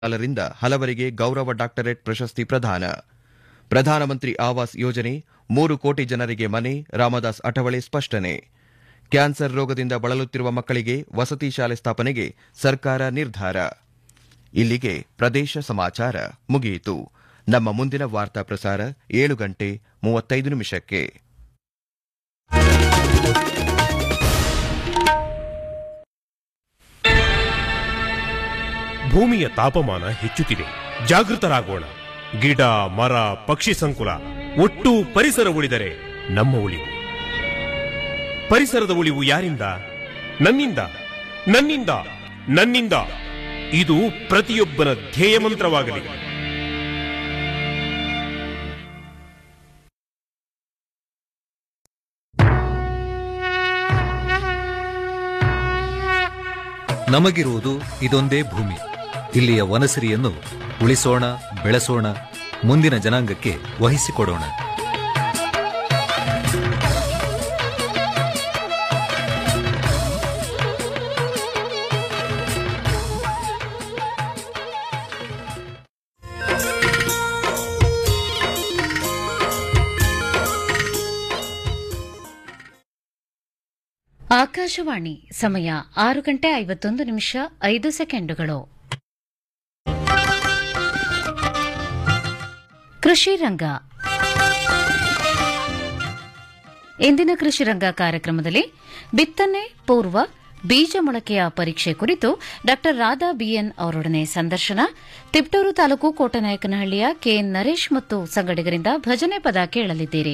ರಿಂದ ಹಲವರಿಗೆ ಗೌರವ ಡಾಕ್ಟರೇಟ್ ಪ್ರಶಸ್ತಿ ಪ್ರದಾನ ಪ್ರಧಾನಮಂತ್ರಿ ಆವಾಸ್ ಯೋಜನೆ ಮೂರು ಕೋಟಿ ಜನರಿಗೆ ಮನೆ ರಾಮದಾಸ್ ಅಠವಳೆ ಸ್ಪಷ್ಟನೆ ಕ್ಯಾನ್ಸರ್ ರೋಗದಿಂದ ಬಳಲುತ್ತಿರುವ ಮಕ್ಕಳಿಗೆ ವಸತಿ ಶಾಲೆ ಸ್ಥಾಪನೆಗೆ ಸರ್ಕಾರ ನಿರ್ಧಾರ ಇಲ್ಲಿಗೆ ಪ್ರದೇಶ ಸಮಾಚಾರ ಮುಗಿಯಿತು ನಮ್ಮ ಮುಂದಿನ ವಾರ್ತಾ ಪ್ರಸಾರ ಏಳು ಗಂಟೆ ಮೂವತ್ತೈದು ನಿಮಿಷಕ್ಕೆ ಭೂಮಿಯ ತಾಪಮಾನ ಹೆಚ್ಚುತ್ತಿದೆ ಜಾಗೃತರಾಗೋಣ ಗಿಡ ಮರ ಪಕ್ಷಿ ಸಂಕುಲ ಒಟ್ಟು ಪರಿಸರ ಉಳಿದರೆ ನಮ್ಮ ಉಳಿವು ಪರಿಸರದ ಉಳಿವು ಯಾರಿಂದ ನನ್ನಿಂದ ನನ್ನಿಂದ ನನ್ನಿಂದ ಇದು ಪ್ರತಿಯೊಬ್ಬನ ಧ್ಯೇಯ ಮಂತ್ರವಾಗಲಿ ನಮಗಿರುವುದು ಇದೊಂದೇ ಭೂಮಿ ಇಲ್ಲಿಯ ವನಸಿರಿಯನ್ನು ಉಳಿಸೋಣ ಬೆಳೆಸೋಣ ಮುಂದಿನ ಜನಾಂಗಕ್ಕೆ ವಹಿಸಿಕೊಡೋಣ ಆಕಾಶವಾಣಿ ಸಮಯ ಆರು ಗಂಟೆ ಐವತ್ತೊಂದು ನಿಮಿಷ ಐದು ಸೆಕೆಂಡುಗಳು ಕೃಷಿ ರಂಗ ಇಂದಿನ ಕೃಷಿ ರಂಗ ಕಾರ್ಯಕ್ರಮದಲ್ಲಿ ಬಿತ್ತನೆ ಪೂರ್ವ ಬೀಜ ಮೊಳಕೆಯ ಪರೀಕ್ಷೆ ಕುರಿತು ಡಾ ರಾಧಾ ಬಿಎನ್ ಅವರೊಡನೆ ಸಂದರ್ಶನ ತಿಪ್ಟೂರು ತಾಲೂಕು ಕೋಟನಾಯಕನಹಳ್ಳಿಯ ಕೆಎನ್ ನರೇಶ್ ಮತ್ತು ಸಂಗಡಿಗರಿಂದ ಭಜನೆ ಪದ ಕೇಳಲಿದ್ದೀರಿ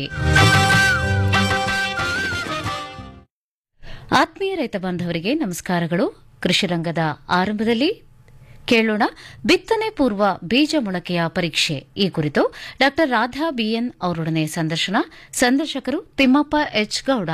ಆತ್ಮೀಯ ರೈತ ಬಾಂಧವರಿಗೆ ನಮಸ್ಕಾರಗಳು ಕೃಷಿ ರಂಗದ ಆರಂಭದಲ್ಲಿ ಕೇಳೋಣ ಬಿತ್ತನೆ ಪೂರ್ವ ಬೀಜ ಮೊಳಕೆಯ ಪರೀಕ್ಷೆ ಈ ಕುರಿತು ಡಾ ರಾಧಾ ಬಿಎನ್ ಅವರೊಡನೆ ಸಂದರ್ಶನ ಸಂದರ್ಶಕರು ತಿಮ್ಮಪ್ಪ ಎಚ್ ಗೌಡ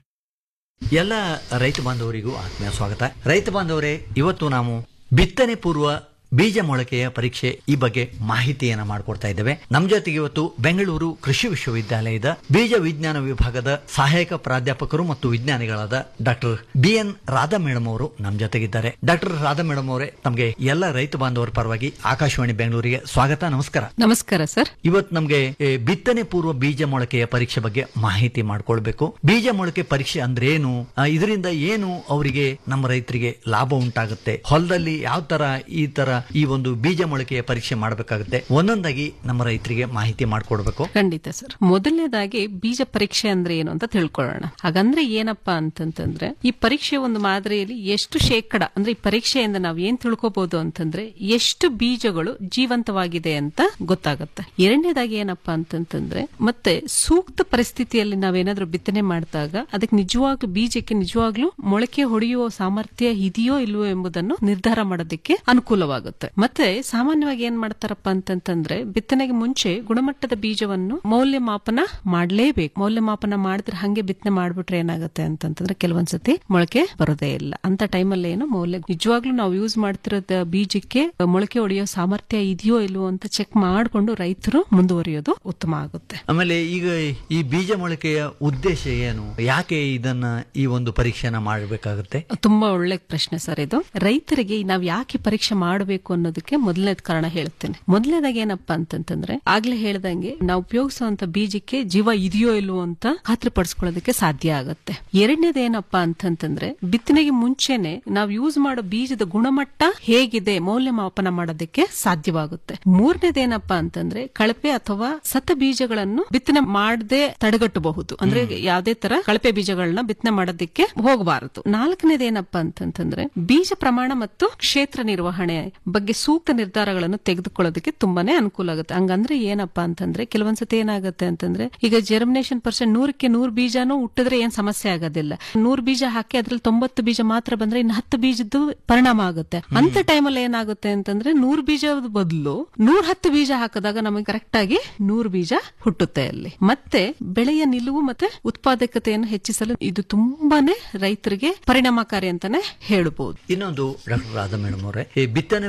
ಎಲ್ಲ ರೈತ ಬಾಂಧವರಿಗೂ ಆತ್ಮೀಯ ಸ್ವಾಗತ ರೈತ ಬಾಂಧವರೇ ಇವತ್ತು ನಾವು ಬಿತ್ತನೆ ಪೂರ್ವ ಬೀಜ ಮೊಳಕೆಯ ಪರೀಕ್ಷೆ ಈ ಬಗ್ಗೆ ಮಾಹಿತಿಯನ್ನ ಮಾಡಿಕೊಡ್ತಾ ಇದ್ದೇವೆ ನಮ್ಮ ಜೊತೆಗೆ ಇವತ್ತು ಬೆಂಗಳೂರು ಕೃಷಿ ವಿಶ್ವವಿದ್ಯಾಲಯದ ಬೀಜ ವಿಜ್ಞಾನ ವಿಭಾಗದ ಸಹಾಯಕ ಪ್ರಾಧ್ಯಾಪಕರು ಮತ್ತು ವಿಜ್ಞಾನಿಗಳಾದ doctor B N Radha madam ಅವರು ನಮ್ಮ ಜೊತೆಗಿದ್ದಾರೆ ಡಾಕ್ಟರ್ ರಾಧಾ ಮೇಡಮ್ ಅವರೇ ತಮಗೆ ಎಲ್ಲ ರೈತ ಬಾಂಧವರ ಪರವಾಗಿ ಆಕಾಶವಾಣಿ ಬೆಂಗಳೂರಿಗೆ ಸ್ವಾಗತ ನಮಸ್ಕಾರ ನಮಸ್ಕಾರ ಸರ್ ಇವತ್ತು ನಮಗೆ ಏ, ಬಿತ್ತನೆ ಪೂರ್ವ ಬೀಜ ಮೊಳಕೆಯ ಪರೀಕ್ಷೆ ಬಗ್ಗೆ ಮಾಹಿತಿ ಮಾಡ್ಕೊಳ್ಬೇಕು ಬೀಜ ಮೊಳಕೆ ಪರೀಕ್ಷೆ ಅಂದ್ರೆ ಏನು ಆ, ಇದರಿಂದ ಏನು ಅವರಿಗೆ ನಮ್ಮ ರೈತರಿಗೆ ಲಾಭ ಉಂಟಾಗುತ್ತೆ ಹೊಲದಲ್ಲಿ ಯಾವ ತರ ಈ ತರ ಈ ಒಂದು ಬೀಜ ಮೊಳಕೆಯ ಪರೀಕ್ಷೆ ಮಾಡಬೇಕಾಗುತ್ತೆ ಒಂದೊಂದಾಗಿ ನಮ್ಮ ರೈತರಿಗೆ ಮಾಹಿತಿ ಮಾಡ್ಕೊಡ್ಬೇಕು ಖಂಡಿತ ಸರ್ ಮೊದಲನೇದಾಗಿ ಬೀಜ ಪರೀಕ್ಷೆ ಅಂದ್ರೆ ಏನು ಅಂತ ತಿಳ್ಕೊಳ್ಳೋಣ ಹಾಗಂದ್ರೆ ಏನಪ್ಪಾ ಅಂತಂತಂದ್ರೆ ಈ ಪರೀಕ್ಷೆ ಒಂದು ಮಾದರಿಯಲ್ಲಿ ಎಷ್ಟು ಶೇಕಡ ಅಂದ್ರೆ ಈ ಪರೀಕ್ಷೆಯಿಂದ ನಾವು ಏನ್ ತಿಳ್ಕೊಬಹುದು ಅಂತಂದ್ರೆ ಎಷ್ಟು ಬೀಜಗಳು ಜೀವಂತವಾಗಿದೆ ಅಂತ ಗೊತ್ತಾಗುತ್ತೆ ಎರಡನೇದಾಗಿ ಏನಪ್ಪಾ ಅಂತಂತಂದ್ರೆ ಮತ್ತೆ ಸೂಕ್ತ ಪರಿಸ್ಥಿತಿಯಲ್ಲಿ ನಾವೇನಾದ್ರೂ ಬಿತ್ತನೆ ಮಾಡಿದಾಗ ಅದಕ್ಕೆ ನಿಜವಾಗ್ಲೂ ಬೀಜಕ್ಕೆ ನಿಜವಾಗ್ಲೂ ಮೊಳಕೆ ಹೊಡೆಯುವ ಸಾಮರ್ಥ್ಯ ಇದೆಯೋ ಇಲ್ವೋ ಎಂಬುದನ್ನು ನಿರ್ಧಾರ ಮಾಡೋದಕ್ಕೆ ಅನುಕೂಲವಾಗುತ್ತೆ ಮತ್ತೆ ಸಾಮಾನ್ಯವಾಗಿ ಏನ್ ಮಾಡ್ತಾರಪ್ಪ ಅಂತಂತಂದ್ರೆ ಬಿತ್ತನೆಗೆ ಮುಂಚೆ ಗುಣಮಟ್ಟದ ಬೀಜವನ್ನು ಮೌಲ್ಯಮಾಪನ ಮಾಡಲೇಬೇಕು ಮೌಲ್ಯಮಾಪನ ಮಾಡಿದ್ರೆ ಹಂಗೆ ಬಿತ್ತನೆ ಮಾಡ್ಬಿಟ್ರೆ ಏನಾಗುತ್ತೆ ಅಂತಂತಂದ್ರೆ ಕೆಲವೊಂದ್ಸತಿ ಮೊಳಕೆ ಬರೋದೇ ಇಲ್ಲ ಅಂತ ಟೈಮಲ್ಲಿ ಏನು ಮೌಲ್ಯ ನಿಜವಾಗ್ಲೂ ನಾವು ಯೂಸ್ ಮಾಡ್ತಿರೋದ ಬೀಜಕ್ಕೆ ಮೊಳಕೆ ಹೊಡೆಯೋ ಸಾಮರ್ಥ್ಯ ಇದೆಯೋ ಇಲ್ವೋ ಅಂತ ಚೆಕ್ ಮಾಡಿಕೊಂಡು ರೈತರು ಮುಂದುವರಿಯೋದು ಉತ್ತಮ ಆಗುತ್ತೆ ಆಮೇಲೆ ಈಗ ಈ ಬೀಜ ಮೊಳಕೆಯ ಉದ್ದೇಶ ಏನು ಯಾಕೆ ಇದನ್ನ ಈ ಒಂದು ಪರೀಕ್ಷೆನ ಮಾಡಬೇಕಾಗುತ್ತೆ ತುಂಬಾ ಒಳ್ಳೆ ಪ್ರಶ್ನೆ ಸರ್ ಇದು ರೈತರಿಗೆ ನಾವ್ ಯಾಕೆ ಪರೀಕ್ಷೆ ಮಾಡಬೇಕು ಅನ್ನೋದಕ್ಕೆ ಮೊದಲನೇದ್ ಕಾರಣ ಹೇಳ್ತೇನೆ ಮೊದಲನೇದಾಗಿ ಏನಪ್ಪಾ ಅಂತಂತಂದ್ರೆ ಆಗ್ಲೇ ಹೇಳ್ದಂಗೆ ನಾವು ಉಪಯೋಗಿಸುವಂತ ಬೀಜಕ್ಕೆ ಜೀವ ಇದೆಯೋ ಇಲ್ವೋ ಅಂತ ಖಾತ್ರಿ ಪಡಿಸ್ಕೊಳ್ಳೋದಕ್ಕೆ ಸಾಧ್ಯ ಆಗುತ್ತೆ ಎರಡನೇದು ಏನಪ್ಪಾ ಅಂತಂತಂದ್ರೆ ಬಿತ್ತನೆಗೆ ಮುಂಚೆನೆ ನಾವು ಯೂಸ್ ಮಾಡೋ ಬೀಜದ ಗುಣಮಟ್ಟ ಹೇಗಿದೆ ಮೌಲ್ಯಮಾಪನ ಮಾಡೋದಕ್ಕೆ ಸಾಧ್ಯವಾಗುತ್ತೆ ಮೂರನೇದೇನಪ್ಪಾ ಅಂತಂದ್ರೆ ಕಳಪೆ ಅಥವಾ ಸತ ಬೀಜಗಳನ್ನು ಬಿತ್ತನೆ ಮಾಡದೆ ತಡೆಗಟ್ಟಬಹುದು ಅಂದ್ರೆ ಯಾವುದೇ ತರ ಕಳಪೆ ಬೀಜಗಳನ್ನ ಬಿತ್ತನೆ ಮಾಡೋದಕ್ಕೆ ಹೋಗಬಾರದು ನಾಲ್ಕನೇದೇನಪ್ಪಾ ಅಂತಂತಂದ್ರೆ ಬೀಜ ಪ್ರಮಾಣ ಮತ್ತು ಕ್ಷೇತ್ರ ನಿರ್ವಹಣೆ ಬಗ್ಗೆ ಸೂಕ್ತ ನಿರ್ಧಾರಗಳನ್ನು ತೆಗೆದುಕೊಳ್ಳೋದಕ್ಕೆ ತುಂಬಾನೇ ಅನುಕೂಲ ಆಗುತ್ತೆ ಹಂಗಂದ್ರೆ ಏನಪ್ಪಾ ಅಂತಂದ್ರೆ ಕೆಲವೊಂದ್ಸತಿ ಏನಾಗುತ್ತೆ ಅಂತಂದ್ರೆ ಈಗ ಜರ್ಮಿನೇಷನ್ ಪರ್ಸೆಂಟ್ ನೂರಕ್ಕೆ ನೂರು ಬೀಜನೂ ಹುಟ್ಟಿದ್ರೆ ಏನ್ ಸಮಸ್ಯೆ ಆಗೋದಿಲ್ಲ ನೂರು ಬೀಜ ಹಾಕಿ ಅದ್ರಲ್ಲಿ ತೊಂಬತ್ತು ಬೀಜ ಮಾತ್ರ ಬಂದ್ರೆ ಇನ್ನು ಹತ್ತು ಬೀಜದ್ದು ಪರಿಣಾಮ ಆಗುತ್ತೆ ಅಂತ ಟೈಮಲ್ಲಿ ಏನಾಗುತ್ತೆ ಅಂತಂದ್ರೆ ನೂರು ಬೀಜದ ಬದಲು ನೂರ ಹತ್ತು ಬೀಜ ಹಾಕಿದಾಗ ನಮಗೆ ಕರೆಕ್ಟ್ ಆಗಿ ನೂರು ಬೀಜ ಹುಟ್ಟುತ್ತೆ ಅಲ್ಲಿ ಮತ್ತೆ ಬೆಳೆಯ ನಿಲುವು ಮತ್ತೆ ಉತ್ಪಾದಕತೆಯನ್ನು ಹೆಚ್ಚಿಸಲು ಇದು ತುಂಬಾನೇ ರೈತರಿಗೆ ಪರಿಣಾಮಕಾರಿ ಅಂತಾನೆ ಹೇಳಬಹುದು ಇನ್ನೊಂದು ಡಾಕ್ಟರ್ ರಾಧಾ ಮೇಡಮ್ ಅವರೇ ಈ ಬಿತ್ತನೆ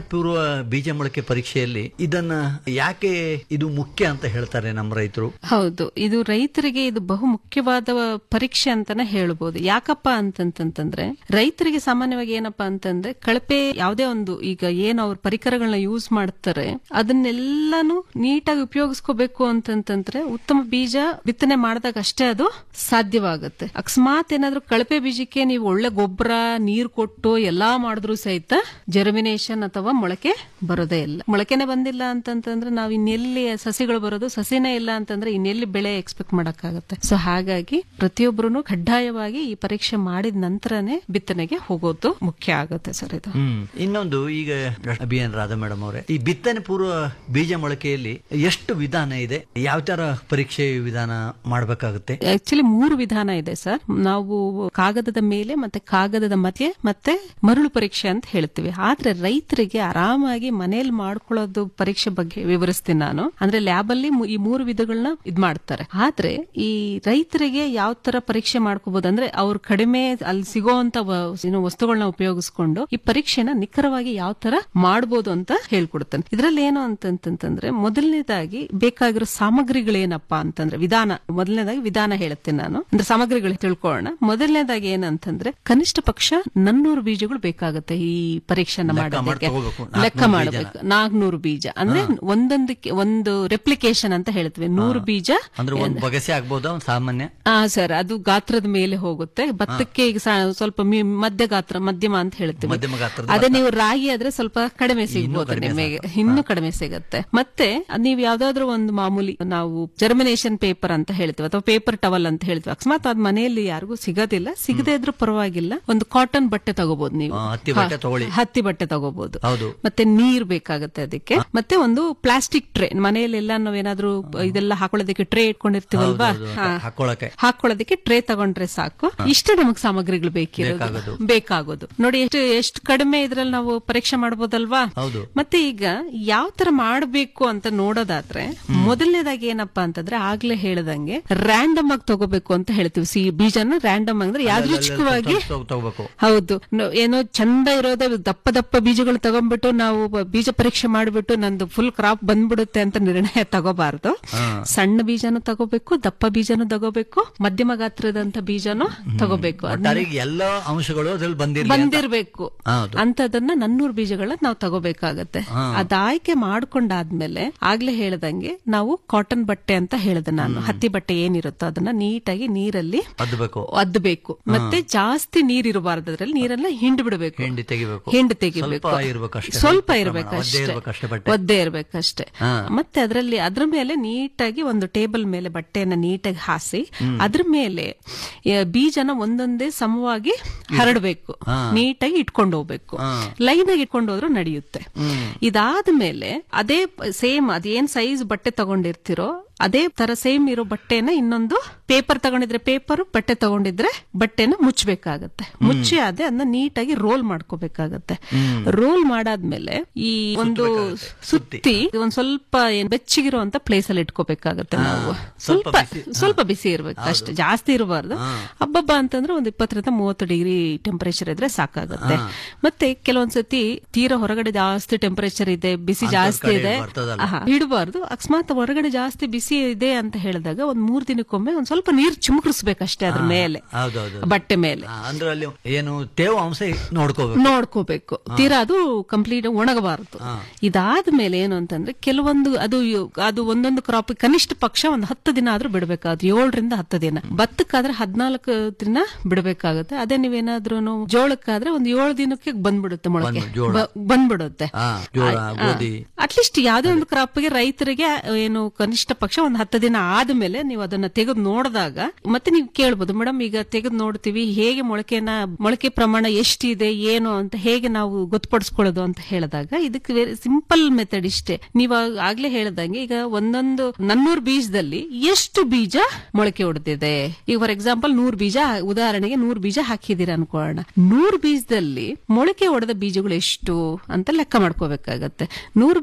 ಪೂರ್ವ ಬೀಜ ಮೊಳಕೆ ಪರೀಕ್ಷೆಯಲ್ಲಿ ಇದನ್ನ ಯಾಕೆ ಇದು ಮುಖ್ಯ ಅಂತ ಹೇಳ್ತಾರೆ ನಮ್ಮ ರೈತರು ಹೌದು ಇದು ರೈತರಿಗೆ ಇದು ಬಹು ಮುಖ್ಯವಾದ ಪರೀಕ್ಷೆ ಅಂತಾನೆ ಹೇಳ್ಬೋದು ಯಾಕಪ್ಪ ಅಂತಂತಂದ್ರೆ ರೈತರಿಗೆ ಸಾಮಾನ್ಯವಾಗಿ ಏನಪ್ಪಾ ಅಂತಂದ್ರೆ ಕಳಪೆ ಯಾವುದೇ ಒಂದು ಈಗ ಏನು ಅವ್ರ ಪರಿಕರಗಳನ್ನ ಯೂಸ್ ಮಾಡ್ತಾರೆ ಅದನ್ನೆಲ್ಲಾನು ನೀಟಾಗಿ ಉಪಯೋಗಿಸ್ಕೋಬೇಕು ಅಂತಂತಂದ್ರೆ ಉತ್ತಮ ಬೀಜ ಬಿತ್ತನೆ ಮಾಡಿದಾಗ ಅಷ್ಟೇ ಅದು ಸಾಧ್ಯವಾಗುತ್ತೆ ಅಕಸ್ಮಾತ್ ಏನಾದ್ರೂ ಕಳಪೆ ಬೀಜಕ್ಕೆ ನೀವು ಒಳ್ಳೆ ಗೊಬ್ಬರ ನೀರು ಕೊಟ್ಟು ಎಲ್ಲಾ ಮಾಡಿದ್ರು ಸಹಿತ ಜರ್ಮಿನೇಷನ್ ಅಥವಾ ಮೊಳಕೆ ಬರೋದೇ ಇಲ್ಲ ಮೊಳಕೆನೆ ಬಂದಿಲ್ಲ ಅಂತಂತಂದ್ರೆ ನಾವು ಇನ್ನೆಲ್ಲಿ ಸಸಿಗಳು ಬರೋದು ಸಸಿನೇ ಇಲ್ಲ ಅಂತಂದ್ರೆ ಇನ್ನೆಲ್ಲಿ ಬೆಳೆ ಎಕ್ಸ್ಪೆಕ್ಟ್ ಮಾಡಕ್ಕಾಗತ್ತೆ ಸೊ ಹಾಗಾಗಿ ಪ್ರತಿಯೊಬ್ಬರು ಕಡ್ಡಾಯವಾಗಿ ಈ ಪರೀಕ್ಷೆ ಮಾಡಿದ ನಂತರನೇ ಬಿತ್ತನೆಗೆ ಹೋಗೋದು ಮುಖ್ಯ ಆಗುತ್ತೆ ಸರ್ ಇದು ಹ್ಮ್ ಇನ್ನೊಂದು ಈಗ ಅಭಿಯಾನ್ ರಾಧಾ ಮೇಡಮ್ ಅವರೇ ಈ ಬಿತ್ತನೆ ಪೂರ್ವ ಬೀಜ ಮೊಳಕೆಯಲ್ಲಿ ಎಷ್ಟು ವಿಧಾನ ಇದೆ ಯಾವ ತರ ಪರೀಕ್ಷೆ ವಿಧಾನ ಮಾಡಬೇಕಾಗುತ್ತೆ ಆಕ್ಚುಲಿ ಮೂರು ವಿಧಾನ ಇದೆ ಸರ್ ನಾವು ಕಾಗದದ ಮೇಲೆ ಮತ್ತೆ ಕಾಗದದ ಮಧ್ಯೆ ಮತ್ತೆ ಮರಳು ಪರೀಕ್ಷೆ ಅಂತ ಹೇಳ್ತೀವಿ ಆದ್ರೆ ರೈತರಿಗೆ ಆರಾಮಾಗಿ ಮನೇಲಿ ಮಾಡ್ಕೊಳ್ಳೋದು ಪರೀಕ್ಷೆ ಬಗ್ಗೆ ವಿವರಿಸ್ತೀನಿ ನಾನು ಅಂದ್ರೆ ಲ್ಯಾಬ್ ಅಲ್ಲಿ ಮು- ಈ ಮೂರು ವಿಧಗಳನ್ನ ಇದ್ ಮಾಡ್ತಾರೆ ಆದ್ರೆ ಈ ರೈತರಿಗೆ ಯಾವ ತರ ಪರೀಕ್ಷೆ ಮಾಡ್ಕೋಬಹುದು ಅಂದ್ರೆ ಅವ್ರು ಕಡಿಮೆ ಅಲ್ಲಿ ಸಿಗೋಂತ ಏನು ವಸ್ತುಗಳನ್ನ ಉಪಯೋಗಿಸ್ಕೊಂಡು ಈ ಪರೀಕ್ಷೆನ ನಿಖರವಾಗಿ ಯಾವ ತರ ಮಾಡ್ಬೋದು ಅಂತ ಹೇಳ್ಕೊಡ್ತಾನೆ ಇದ್ರಲ್ಲಿ ಏನು ಅಂತಂತಂದ್ರೆ ಮೊದಲನೇದಾಗಿ ಬೇಕಾಗಿರೋ ಸಾಮಗ್ರಿಗಳೇನಪ್ಪಾ ಅಂತಂದ್ರೆ ವಿಧಾನ ಮೊದಲನೇದಾಗಿ ವಿಧಾನ ಹೇಳ್ತೇನೆ ನಾನು ಅಂದ್ರೆ ಸಾಮಗ್ರಿಗಳು ತಿಳ್ಕೊಳ್ಳೋಣ ಮೊದಲನೇದಾಗಿ ಏನಂತಂದ್ರೆ ಕನಿಷ್ಠ ಪಕ್ಷ ನನ್ನೂರು ಬೀಜಗಳು ಬೇಕಾಗುತ್ತೆ ಈ ಪರೀಕ್ಷೆನ ಲೆಕ್ಕ ಮಾಡೋದಕ್ಕೆ ಮಾಡಿ ತಗೋಬೇಕು. ಲೆಕ್ಕ ನಾಲ್ಕುನೂರು ಮಾಡಬೇಕು ನಾಲ್ಕನೂರು ಬೀಜ ಅಂದ್ರೆ ಒಂದೊಂದಕ್ಕೆ ಒಂದು ರೆಪ್ಲಿಕೇಶನ್ ಅಂತ ಹೇಳ್ತೀವಿ ನೂರು ಬೀಜ ಅಂದ್ರೆ ಒಂದ್ ಬಗಸೆ ಆಗ್ಬೋದಾ ಒಂದ್ ಸಾಮಾನ್ಯ ಆ ಸರ್ ಅದು ಗಾತ್ರದ ಮೇಲೆ ಹೋಗುತ್ತೆ ಭತ್ತಕ್ಕೆ ಈಗ ಸಾ- ಸ್ವಲ್ಪ ಮಿ- ಮಧ್ಯ ಗಾತ್ರ ಮಧ್ಯಮ ಅಂತ ಹೇಳ್ತೀವಿ ಮಧ್ಯಮ ಗಾತ್ರದ ಅದೇ ನೀವು ರಾಗಿ ಆದ್ರೆ ಸ್ವಲ್ಪ ಕಡಿಮೆ ಸಿಗ್ಬೋದು ಕಡಿಮೆ ನಿಮಗೆ ಇನ್ನೂ ಕಡಿಮೆ ಸಿಗುತ್ತೆ ಮತ್ತೆ ಅದ್ ನೀವು ಯಾವ್ದಾದ್ರು ಒಂದು ಮಾಮೂಲಿ ನಾವು ಜರ್ಮಿನೇಷನ್ ಪೇಪರ್ ಅಂತ ಹೇಳ್ತೀವಿ ಅಥವಾ ಪೇಪರ್ ಟವಲ್ ಅಂತ ಹೇಳ್ತೀವಿ ಅಕಸ್ಮಾತ್ ಅದ್ ಮನೆಯಲ್ಲಿ ಯಾರಿಗೂ ಸಿಗೋದಿಲ್ಲ ಸಿಗದೇ ಇದ್ರೂ ಪರವಾಗಿಲ್ಲ ಒಂದು ಕಾಟನ್ ಬಟ್ಟೆ ತಗೋಬಹುದು ನೀವು ಆ, ಹತ್ತಿ ಬಟ್ಟೆ ಹಾ, ತಗೊಳ್ಳಿ. ಹತ್ತಿ ಬಟ್ಟೆ ತಗೋಬಹುದು ಹೌದು ಮತ್ತೆ ನೀರ್ ಬೇಕಾಗುತ್ತೆ ಅದಕ್ಕೆ ಮತ್ತೆ ಒಂದು ಪ್ಲಾಸ್ಟಿಕ್ ಟ್ರೇ ಮನೆಯಲ್ಲೆಲ್ಲ ನಾವೇನಾದ್ರೂ ಇದೆಲ್ಲ ಹಾಕೊಳ್ಳೋದಕ್ಕೆ ಟ್ರೇ ಇಟ್ಕೊಂಡಿರ್ತೀವಲ್ವಾ ಹೌದು, ಹಾ. ಹಾಕೊಳ್ಳಕ್ಕೆ ಹಾಕೊಳ್ಳೋದಕ್ಕೆ ಟ್ರೇ ತಗೊಂಡ್ರೆ ಸಾಕು ಇಷ್ಟೇ ನಮಗ್ ಸಾಮಗ್ರಿಗಳು ಬೇಕಿರೋದು ಬೇಕಾಗೋದು. ಬೇಕಾಗೋದು ನೋಡಿ ಎಷ್ಟು ಎಷ್ಟು ಕಡಿಮೆ ಇದ್ರಲ್ಲಿ ನಾವು ಪರೀಕ್ಷೆ ಮಾಡಬಹುದಲ್ವಾ ಹೌದು ಮತ್ತೆ ಈಗ ಯಾವ ತರ ಮಾಡಬೇಕು ಅಂತ ನೋಡೋದಾದ್ರೆ ಮೊದಲನೇದಾಗಿ ಏನಪ್ಪಾ ಅಂತಂದ್ರೆ ಆಗ್ಲೇ ಹೇಳ್ದಂಗೆ ರ್ಯಾಂಡಮ್ ಆಗಿ ತಗೋಬೇಕು ಅಂತ ಹೇಳ್ತೀವಿ ಸಿ ಬೀಜನ ರ್ಯಾಂಡಮ್ ಅಂದ್ರೆ ಯಾದೃಚ್ಛಿಕವಾಗಿ ತಗೋ- ತಗೋಬೇಕು ಹೌದು ನ- ಏನೋ ಚಂದ ಇರೋದ ದಪ್ಪ ದಪ್ಪ ಬೀಜಗಳು ತಗೊಂಡ್ಬಿಟ್ಟು ನಾವು ಬ- ಬೀಜ ಪರೀಕ್ಷೆ ಮಾಡಿಬಿಟ್ಟು ನಂದು ಫುಲ್ ಕ್ರಾಪ್ ಬಂದ್ಬಿಡುತ್ತೆ ಅಂತ ನಿರ್ಣಯ ತಗೋಬಾರ್ದು ಸಣ್ಣ ಬೀಜನೂ ತಗೋಬೇಕು ದಪ್ಪ ಬೀಜನೂ ತಗೋಬೇಕು ಮಧ್ಯಮ ಗಾತ್ರದಂತ ಬೀಜನೂ ತಗೋಬೇಕು ಅದ್ನ ಒಟ್ಟಾರೆ ಎಲ್ಲ ಅಂಶಗಳು ಅದ್ರಲ್ಲಿ ಬಂದಿರ್ಲಿ ಅಂತ. ಬಂದಿರ್ಬೇಕು ಹೌದು. ಅಂತದನ್ನ ನನ್ನೂರು ಬೀಜಗಳನ್ನ ನಾವು ತಗೋಬೇಕಾಗತ್ತೆ ಅದ ಆಯ್ಕೆ ಮಾಡ್ಕೊಂಡಾದ್ಮೇಲೆ ಆಗ್ಲೇ ಹೇಳ್ದಂಗೆ ನಾವು ಕಾಟನ್ ಬಟ್ಟೆ ಅಂತ ಹೇಳ್ದೆ ನಾನು ಹತ್ತಿ ಬಟ್ಟೆ ಏನಿರುತ್ತೋ ಅದನ್ನ ನೀಟಾಗಿ ನೀರಲ್ಲಿ ಅದ್ಬೇಕು ಅದ್ಬೇಕು ಮತ್ತೆ ಜಾಸ್ತಿ ನೀರ್ ಇರಬಾರ್ದು ಅದ್ರಲ್ಲಿ ನೀರೆಲ್ಲ ಹಿಂಡ್ ಬಿಡಬೇಕು ಹಿಂಡಿ ತೆಗಿಬೇಕು ಹಿಂಡ್ ತೆಗಿಬೇಕು ಸ್ವಲ್ಪ ಇರ್ಬೇಕಷ್ಟೇ. ಸ್ವಲ್ಪ ಪ್ರಮಾಣ. ಇರ್ಬೇಕಷ್ಟೇ ಒದ್ದೆ ಇರ್ಬೇಕಷ್ಟೇ ಬಟ್ಟೆ. ಒದ್ದೆ ಇರ್ಬೇಕಷ್ಟೇ ಹಾ. ಮತ್ತೆ ಅದರಲ್ಲಿ ಅದ್ರ ಮೇಲೆ ನೀಟಾಗಿ ಒಂದು ಟೇಬಲ್ ಮೇಲೆ ಬಟ್ಟೆಯನ್ನ ನೀಟಾಗಿ ಹಾಸಿ ಅದ್ರ ಮೇಲೆ ಆ, ಬೀಜನ ಒಂದೊಂದೇ ಸಮವಾಗಿ ಹರಡಬೇಕು ನೀಟಾಗಿ ಇಟ್ಕೊಂಡು ಹೋಗ್ಬೇಕು ಲೈನ್ ಆಗಿ ಇಟ್ಕೊಂಡು ಹೋದ್ರು ನಡೆಯುತ್ತೆ ಇದಾದ್ಮೇಲೆ ಅದೇ ಸೇಮ್ ಅದೇನ್ ಸೈಜ್ ಬಟ್ಟೆ ತಗೊಂಡಿರ್ತಿರೋ ಅದೇ ತರ ಸೇಮ್ ಇರೋ ಬಟ್ಟೆನ ಇನ್ನೊಂದು ಪೇಪರ್ ತಗೊಂಡಿದ್ರೆ ಪೇಪರ್ ಬಟ್ಟೆ ತಗೊಂಡಿದ್ರೆ ಬಟ್ಟೆನ ಮುಚ್ಚಬೇಕಾಗತ್ತೆ ಮುಚ್ಚಿ ಅದೇ ಅದನ್ನ ನೀಟಾಗಿ ರೋಲ್ ಮಾಡ್ಕೋಬೇಕಾಗತ್ತೆ ರೋಲ್ ಮಾಡಾದ್ಮೇಲೆ ಈ ಒಂದು ಸುತ್ತಿ ಒಂದ್ ಸ್ವಲ್ಪ ಏನ್ ಬೆಚ್ಚಗಿರುವಂತ ಪ್ಲೇಸ್ ಅಲ್ಲಿ ಇಟ್ಕೋಬೇಕಾಗತ್ತೆ ನಾವು ಸ್ವಲ್ಪ ಸ್ವಲ್ಪ ಬಿಸಿ ಇರ್ಬೇಕು ಅಷ್ಟೇ ಜಾಸ್ತಿ ಇರಬಾರ್ದು ಹಬ್ಬಬ್ಬ ಅಂತಂದ್ರೆ ಒಂದ್ ಇಪ್ಪತ್ತರಿಂದ ಮೂವತ್ತು ಡಿಗ್ರಿ ಟೆಂಪರೇಚರ್ ಇದ್ರೆ ಸಾಕಾಗುತ್ತೆ ಮತ್ತೆ ಕೆಲವೊಂದ್ಸತಿ ತೀರಾ ಹೊರಗಡೆ ಜಾಸ್ತಿ ಟೆಂಪರೇಚರ್ ಇದೆ ಬಿಸಿ ಜಾಸ್ತಿ ಕಡೆ ಇದೆ ಬರ್ತದಲ್ಲ. ಆಹಾ, ಇಡಬಾರ್ದು ಅಕಸ್ಮಾತ್ ಹೊರಗಡೆ ಜಾಸ್ತಿ ಬಿಸಿ ಇದೆ ಅಂತ ಹೇಳಿದಾಗ ಒಂದ್ ಮೂರ್ ದಿನಕ್ಕೊಮ್ಮೆ ಒಂದ್ ಸ್ವಲ್ಪ ನೀರ್ ಚಿಮುಕಿಸ್ಬೇಕಷ್ಟೇ ಅದ್ರ ಮೇಲೆ ಹೌದೌದು ಬಟ್ಟೆ ಮೇಲೆ ಆ, ಅಂದ್ರೆ ಅಲ್ಲಿ ಏನು ತೇವಾಂಶ ನೋಡ್ಕೋಬೇಕು ನೋಡ್ಕೋಬೇಕು ತೀರಾ ಅದು ಕಂಪ್ಲೀಟ್ ಒಣಗಬಾರದು ಇದಾದ್ಮೇಲೆ ಏನು ಅಂತಂದ್ರೆ ಕೆಲವೊಂದು ಅದು ಅದು ಒಂದೊಂದು ಕ್ರಾಪ್ ಕನಿಷ್ಠ ಪಕ್ಷ ಒಂದು ಹತ್ತು ದಿನ ಆದ್ರೂ ಬಿಡಬೇಕಾಗುತ್ತೆ ಏಳರಿಂದ ಹತ್ತು ದಿನ ಭತ್ತಕ್ಕಾದ್ರೆ ಹದ್ನಾಲ್ಕು ದಿನ ಬಿಡಬೇಕಾಗುತ್ತೆ ಅದೇ ನೀವೇನಾದ್ರೂ ಜೋಳಕ್ಕಾದ್ರೆ ಒಂದ್ ಏಳು ದಿನಕ್ಕೆ ಬಂದ್ಬಿಡುತ್ತೆ ಮೊಳಕೆ ಬಂದ್- ಜೋಳ. ಬ- ಬಂದ್ಬಿಡುತ್ತೆ ಹಾ, ಜೋಳ, ಗೋಧಿ. ಅಟ್ಲೀಸ್ಟ್ ಯಾವ್ದೇ ಒಂದು ಕ್ರಾಪ್ಗೆ ರೈತರಿಗೆ ಏನು ಕನಿಷ್ಠ ಪಕ್ಷ ಒಂದು ಹತ್ತು ದಿನ ಆದ್ಮೇಲೆ ನೀವು ಅದನ್ನ ತೆಗೆದು ನೋಡಿದಾಗ ಮತ್ತೆ ನೀವು ಕೇಳ್ಬೋದು ಮೇಡಮ್ ಈಗ ತೆಗೆದು ನೋಡ್ತೀವಿ ಹೇಗೆ ಮೊಳಕೆನ ಮೊಳಕೆ ಪ್ರಮಾಣ ಎಷ್ಟಿದೆ ಏನು ಅಂತ ಹೇಗೆ ನಾವು ಗೊತ್ತುಪಡಿಸ್ಕೊಳ್ಳೋದು ಅಂತ ಹೇಳಿದಾಗ ಇದಕ್ಕೆ ವೆರಿ ಸಿಂಪಲ್ ಮೆಥಡ್ ಇಷ್ಟೇ ನೀವು ಆಗ್ಲೇ ಹೇಳ್ದಂಗೆ ಈಗ ಒಂದೊಂದು ನನ್ನೂರು ಬೀಜದಲ್ಲಿ ಎಷ್ಟು ಬೀಜ ಮೊಳಕೆ ಹೊಡೆದಿದೆ ಈಗ ಫಾರ್ ಎಕ್ಸಾಂಪಲ್ ನೂರು ಬೀಜ ಉದಾಹರಣೆಗೆ ನೂರು ಬೀಜ ಹಾಕಿದೀರ ಅನ್ಕೊಳ್ಳೋಣ ನೂರು ಬೀಜದಲ್ಲಿ ಮೊಳಕೆ ಹೊಡೆದ ಬೀಜಗಳು ಎಷ್ಟು ಅಂತ ಲೆಕ್ಕ ಮಾಡ್ಕೋಬೇಕಾಗತ್ತೆ ನೂರು ಬೀಜ